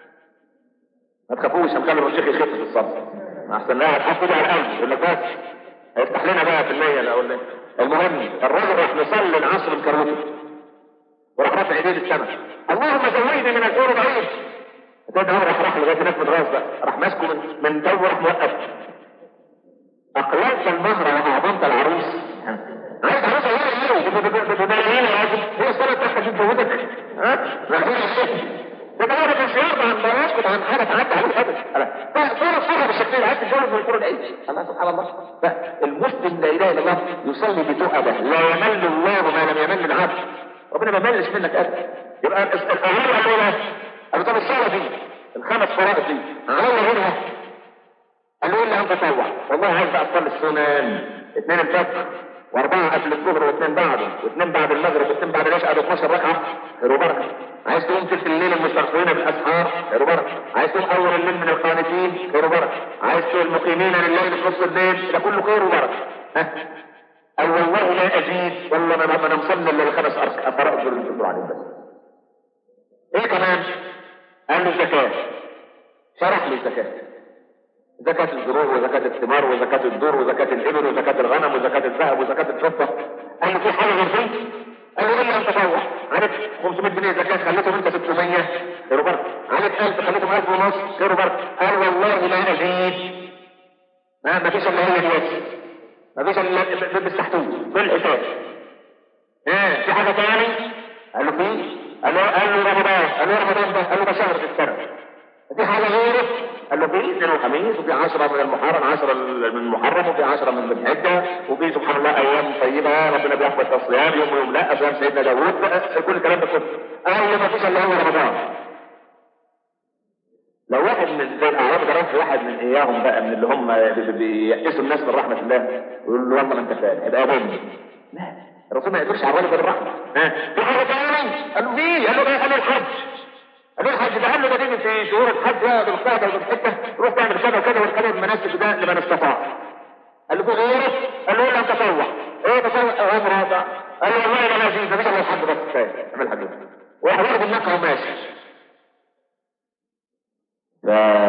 ما تخافوش هنخلي الشيخ يخف في الصبر احسن لا هتحط على القلب يقول لك بس هيفتح لنا بقى في المية لا اقول لك المهم الراجل راح يصلي العصر بكروته وراح رافع ايديه للسماء اللهم زودني من الحور بعيد ده عمر راح راح لغايه الناس من راس بقى راح ماسكه من من تو راح موقف اقللت المهر واعظمت العروس عايز عروسه ايه بملايين يا راجل هي الصلاه بتاعتك تزودك ها؟ ده ده ما كانش يرضى عن ما يسكت عن حاجه تعدى عليه ابدا صار الصحه بالشكل ده عايز تتجوز من القرى العيش الله سبحان الله فالمسلم لا اله الا الله يصلي بتؤبه لا يمل الله ما لم يمل العبد ربنا ما ملش منك ابدا يبقى الاولى الاولى قالوا طب الصلاه دي الخمس فرائض دي علي منها قالوا الا ان تطوع والله عايز بقى اصلي السنن اثنين الفجر واربعه قبل الظهر واثنين بعده واثنين بعد المغرب واثنين بعد العشاء 12 ركعه خير وبركه عايز تقوم تلك الليل المستغفرين بالاسحار خير وبركه عايز تقوم اول الليل من القانتين خير وبركه عايز تقوم المقيمين لليل في نص الليل ده كله خير وبركه ها قال والله لا ازيد والله ما ما نصلي الا الخمس فرائض دول اللي بتقولوا عليهم بس ايه كمان قال له الزكاه شرح لي الزكاه زكاة الزروع وزكاة الثمار وزكاة الدور وزكاة الإبل وزكاة الغنم وزكاة الذهب وزكاة الفضة قال له في حاجة غير دي؟ قال له إلا أن تطوع عليك 500 جنيه زكاة خليتهم أنت 600 خير وبركة عليك 1000 خليتهم 1000 ونص خير وبركة قال والله لا أزيد ما ما فيش إلا هي دي ما فيش إلا بالسحتوت بالحساب ها في حاجة تاني؟ قال له في قال له قال له رمضان قال له رمضان ده قال له ده شهر في السنة في حاجة غيره قال له في اثنين وخميس وفي عشرة من المحرم عشرة من المحرم وفي عشرة من ذي الحجة وفي سبحان الله أيام طيبة ربنا بيقبل الصيام يوم ويوم لا صيام سيدنا داوود كل الكلام ده كله قال ما فيش إلا هو رمضان لو واحد من زي الأعراب ده راح واحد من إياهم بقى من اللي هم بييأسوا الناس من رحمة الله ويقول له والله ما أنت فاهم يبقى يظن لا الرسول ما يقدرش على الراجل بالرحمة ها في حاجة تاني قال له في قال له ايه قال له الحج قال له الحج ده قال له ده تيجي في شهور الحج يا بالقعده وبالحته تروح تعمل كذا وكذا والكلام المناسك ده لمن استطاع قال له في غيره قال له لا تطوع ايه تطوع امر هذا قال له والله لا لازم مفيش الا الحج بس كفايه اعمل الحج ويحضر بالنقع وماشي ف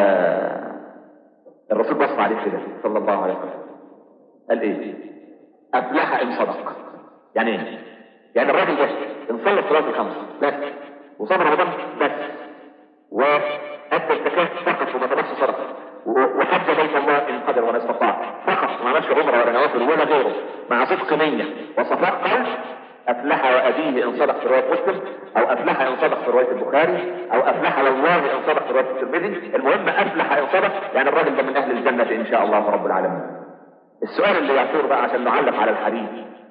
الرسول بص عليه كده صلى الله عليه وسلم قال ايه افلح ان صدق يعني ايه يعني الراجل ده ان صلى الصلاه الخمس بس وصام رمضان بس وادى الزكاه فقط وما تبعش صدقه وحج بيت الله ان قدر ولا استطاع فقط ما عملش عمره ولا نوافل ولا غيره مع صدق نيه وصفاء قلب افلح وابيه ان صدق في روايه مسلم او افلح ان صدق في روايه البخاري او افلح والله ان صدق في روايه الترمذي المهم افلح ان صدق يعني الراجل ده من اهل الجنه ان شاء الله رب العالمين السؤال اللي يثور بقى عشان نعلق على الحديث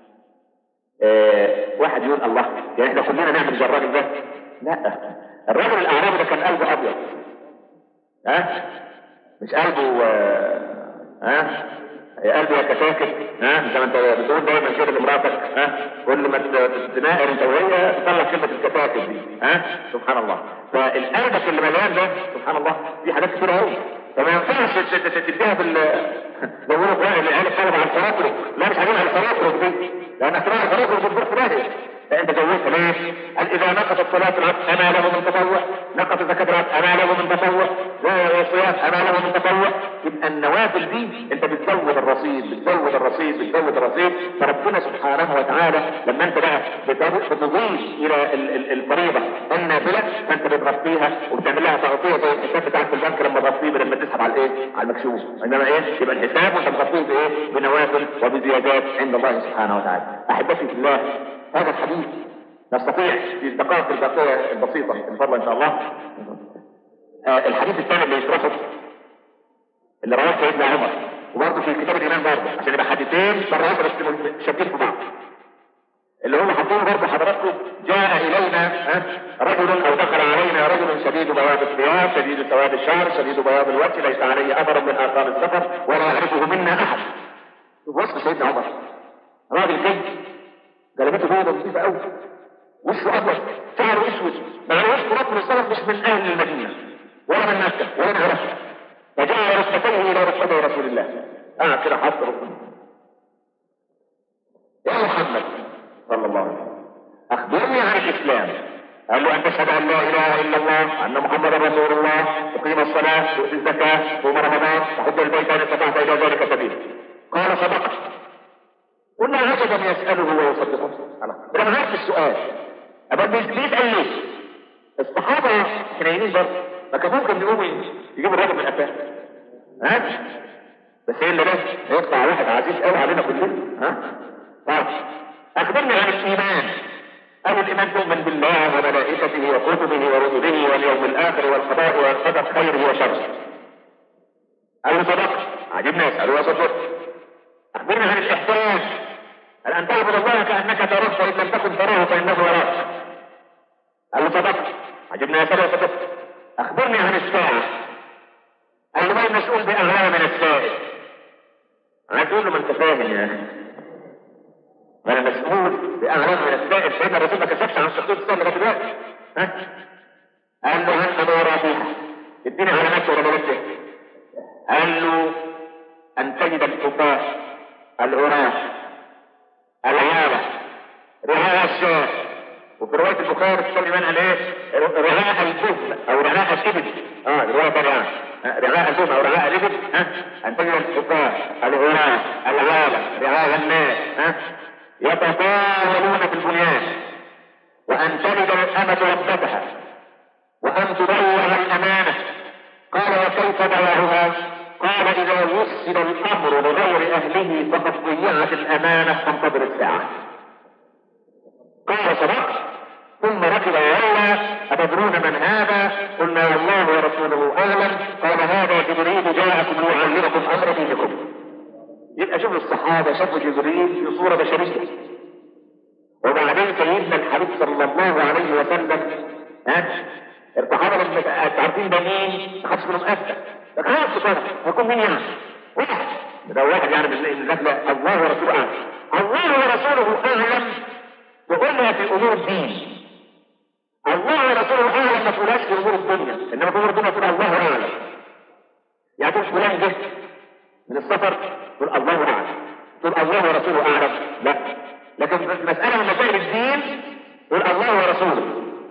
آه واحد يقول الله يعني احنا كلنا نعمل زي الراجل ده لا الراجل الاعرابي ده كان قلبه ابيض ها مش قلبه ها قلبه يتكاكب ها زي ما انت بتقول دايما كده لمراتك ها كل ما تناقر انت وهي تطلع كلمه الكتاكب دي ها سبحان الله فالقلبك اللي مليان ده سبحان الله في حاجات كتير قوي فما ينفعش تديها بال لو يقولوا بقى العيال الطلبه على الفراقرق لا مش هجيبها الفراقرق دي لان احتمال الفراقرق بتدور في داهيه لا انت زودت ليه؟ قال اذا نقصت صلاه العبد اما له من تطوع نقص زكاه العبد اما له من تطوع صيام اما له من تطوع يبقى النوافل دي انت بتزود الرصيد بتزود الرصيد بتزود الرصيد فربنا سبحانه وتعالى لما انت بقى بت- بتضيف الى ال- ال- الفريضه النافله فانت بتغطيها وبتعمل لها تغطيه زي الحساب بتاعك في البنك لما تغطيه لما تسحب على الايه؟ على المكشوف انما ايه؟ يبقى الحساب وانت مغطيه بايه؟ بنوافل وبزيادات عند الله سبحانه وتعالى احبتي في الله هذا الحديث نستطيع في الدقائق الباقيه البسيطه ان شاء الله ان شاء الله آه الحديث الثاني اللي يشرحه اللي رواه سيدنا عمر وبرضه في كتاب الايمان برضه عشان يبقى حديثين مره واحده بس شابكين في بعض اللي هم حاطين برضه حضراتكم جاء الينا ها، رجل او دخل علينا رجل شديد بياض الثياب شديد سواد الشعر شديد بياض الوجه ليس عليه اثر من اثار السفر ولا يعرفه منا احد شوف وصف سيدنا عمر راجل كده جلبته بيضه نظيفه قوي وشه ابيض شعره اسود مع وشه رجل السلف مش من اهل المدينه ولا من مكه ولا من عرفه فجاء ركبتيه الى ركبتي رسول الله قاعد كده حاطط ركبته يا محمد صلى الله عليه وسلم اخبرني عن الاسلام قال له ان تشهد ان لا اله الا الله ان محمدا رسول الله تقيم الصلاه تؤتي الزكاه تصوم رمضان تحج البيت ان استطعت الى ذلك سبيلا قال صدقت قلنا عجبا يساله ويصدقه انا ما عرفت السؤال ابدا بيسال ليه الصحابه حنينين برضه ما كان ممكن يقوموا يجيبوا الراجل من قفاه ها بس ايه اللي ده يطلع واحد عزيز قوي علينا كلنا ها طيب اخبرني عن الايمان أو الإيمان تؤمن بالله وملائكته وكتبه ورسله واليوم الآخر والقضاء والقدر خيره وشره. قال له صدقت عجبنا يسأله وصدقت. أخبرنا عن الإحسان قال أن تعبد الله كأنك تراه فإن لم تكن تراه فإنه يراك. قال له صدقت عجبنا يسأله وصدقت. أخبرني عن الساعة قال له ما المسؤول بأغلى من السائل. عايز تقول له ما أنت فاهم يا أخي. ما انا مسؤول باعلام من السائل سيدنا الرسول ما كشفش عن شخصيه السائل لغايه دلوقتي ها قال له هل ما فيها اديني علامات ولا بلد قال له ان تجد الكفاة العراة العيالة رعاء الشاة وفي رواية البخاري تسمى من قال ايه؟ رعاء البهم او رعاء الابل اه رواية ثانية رعاء البهم او رعاء الابل ها ان تجد الكفاة العراة العيالة رعاء الناس ها يتطاولون في البنيان وأن تلد الأمة ربتها وأن تضيع الأمانة قال وكيف ضيعها؟ قال إذا وصل الأمر لغير أهله فقد ضيعت الأمانة فانتظر الساعة قال صدقت ثم ركب وولى أتدرون من هذا؟ قلنا والله ورسوله أعلم قال هذا جبريل جاءكم ليعلمكم أمر دينكم يبقى شوف الصحابة شافوا جبريل في صورة بشرية وبعدين سيدنا الحبيب صلى الله عليه وسلم ها الصحابة لما عارفين ده مين ما خدش منهم أبدا ده خلاص بصراحة هيكون مين يعني؟ واحد ده واحد يعني من النفلة الله ورسوله أعلم الله ورسوله أعلم وقلنا في أمور الدين الله ورسوله أعلم ما تقولهاش في أمور الدنيا إنما في أمور الدنيا تقول الله أعلم يعني تقول فلان جه من السفر تقول الله اعلم تقول الله ورسوله اعلم لا لكن مسألة من مسائل الدين تقول الله ورسوله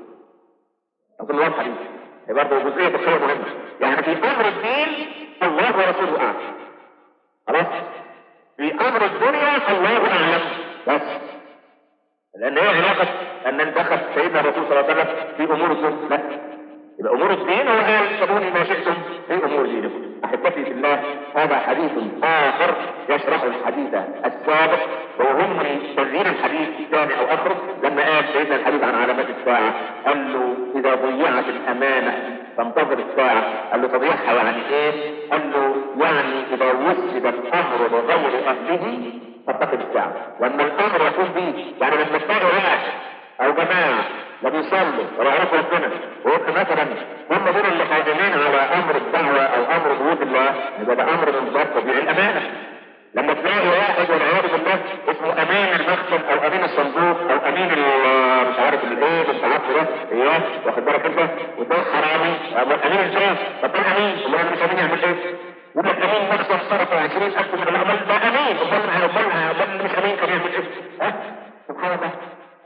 أقول واضحة دي هي برضه جزئية تفصيلية مهمة يعني في أمر الدين الله ورسوله أعلم خلاص في أمر الدنيا الله أعلم بس لأن هي علاقة أن دخل سيدنا الرسول صلى الله عليه وسلم في أمور الدين لا يبقى أمور الدين هو قال سبوني ما شئتم في أمور دينكم أحبتي في الله هذا حديث آخر يشرح الحديث السابق وهم من تغيير الحديث الثاني أو آخره لما قال سيدنا الحديث عن علامات الساعة قال له إذا ضيعت الأمانة فانتظر الساعة قال له تضيعها يعني إيه؟ قال له يعني إذا وسد الأمر لغير أهله فاتقد الساعة وأما الأمر يكون به يعني لما تلاقي واحد أو جماعة لا بيصلوا ولا يعرفوا ربنا ويبقى مثلا هم دول اللي قادمين على امر الدعوه او امر بيوت الله يبقى ده امر من باب تضييع الامانه لما تلاقي واحد والعياذ بالله اسمه امين المخزن او امين الصندوق او امين مش عارف الايه مش عارف ده اياه واخد بالك انت وده حرامي امين الجاه طب ده امين امال مش امين يعمل ايه؟ يقول لك امين مخزن صرف 20000 من العمل ده امين امال امال امال مش امين كان يعمل ايه؟ ها؟ سبحان الله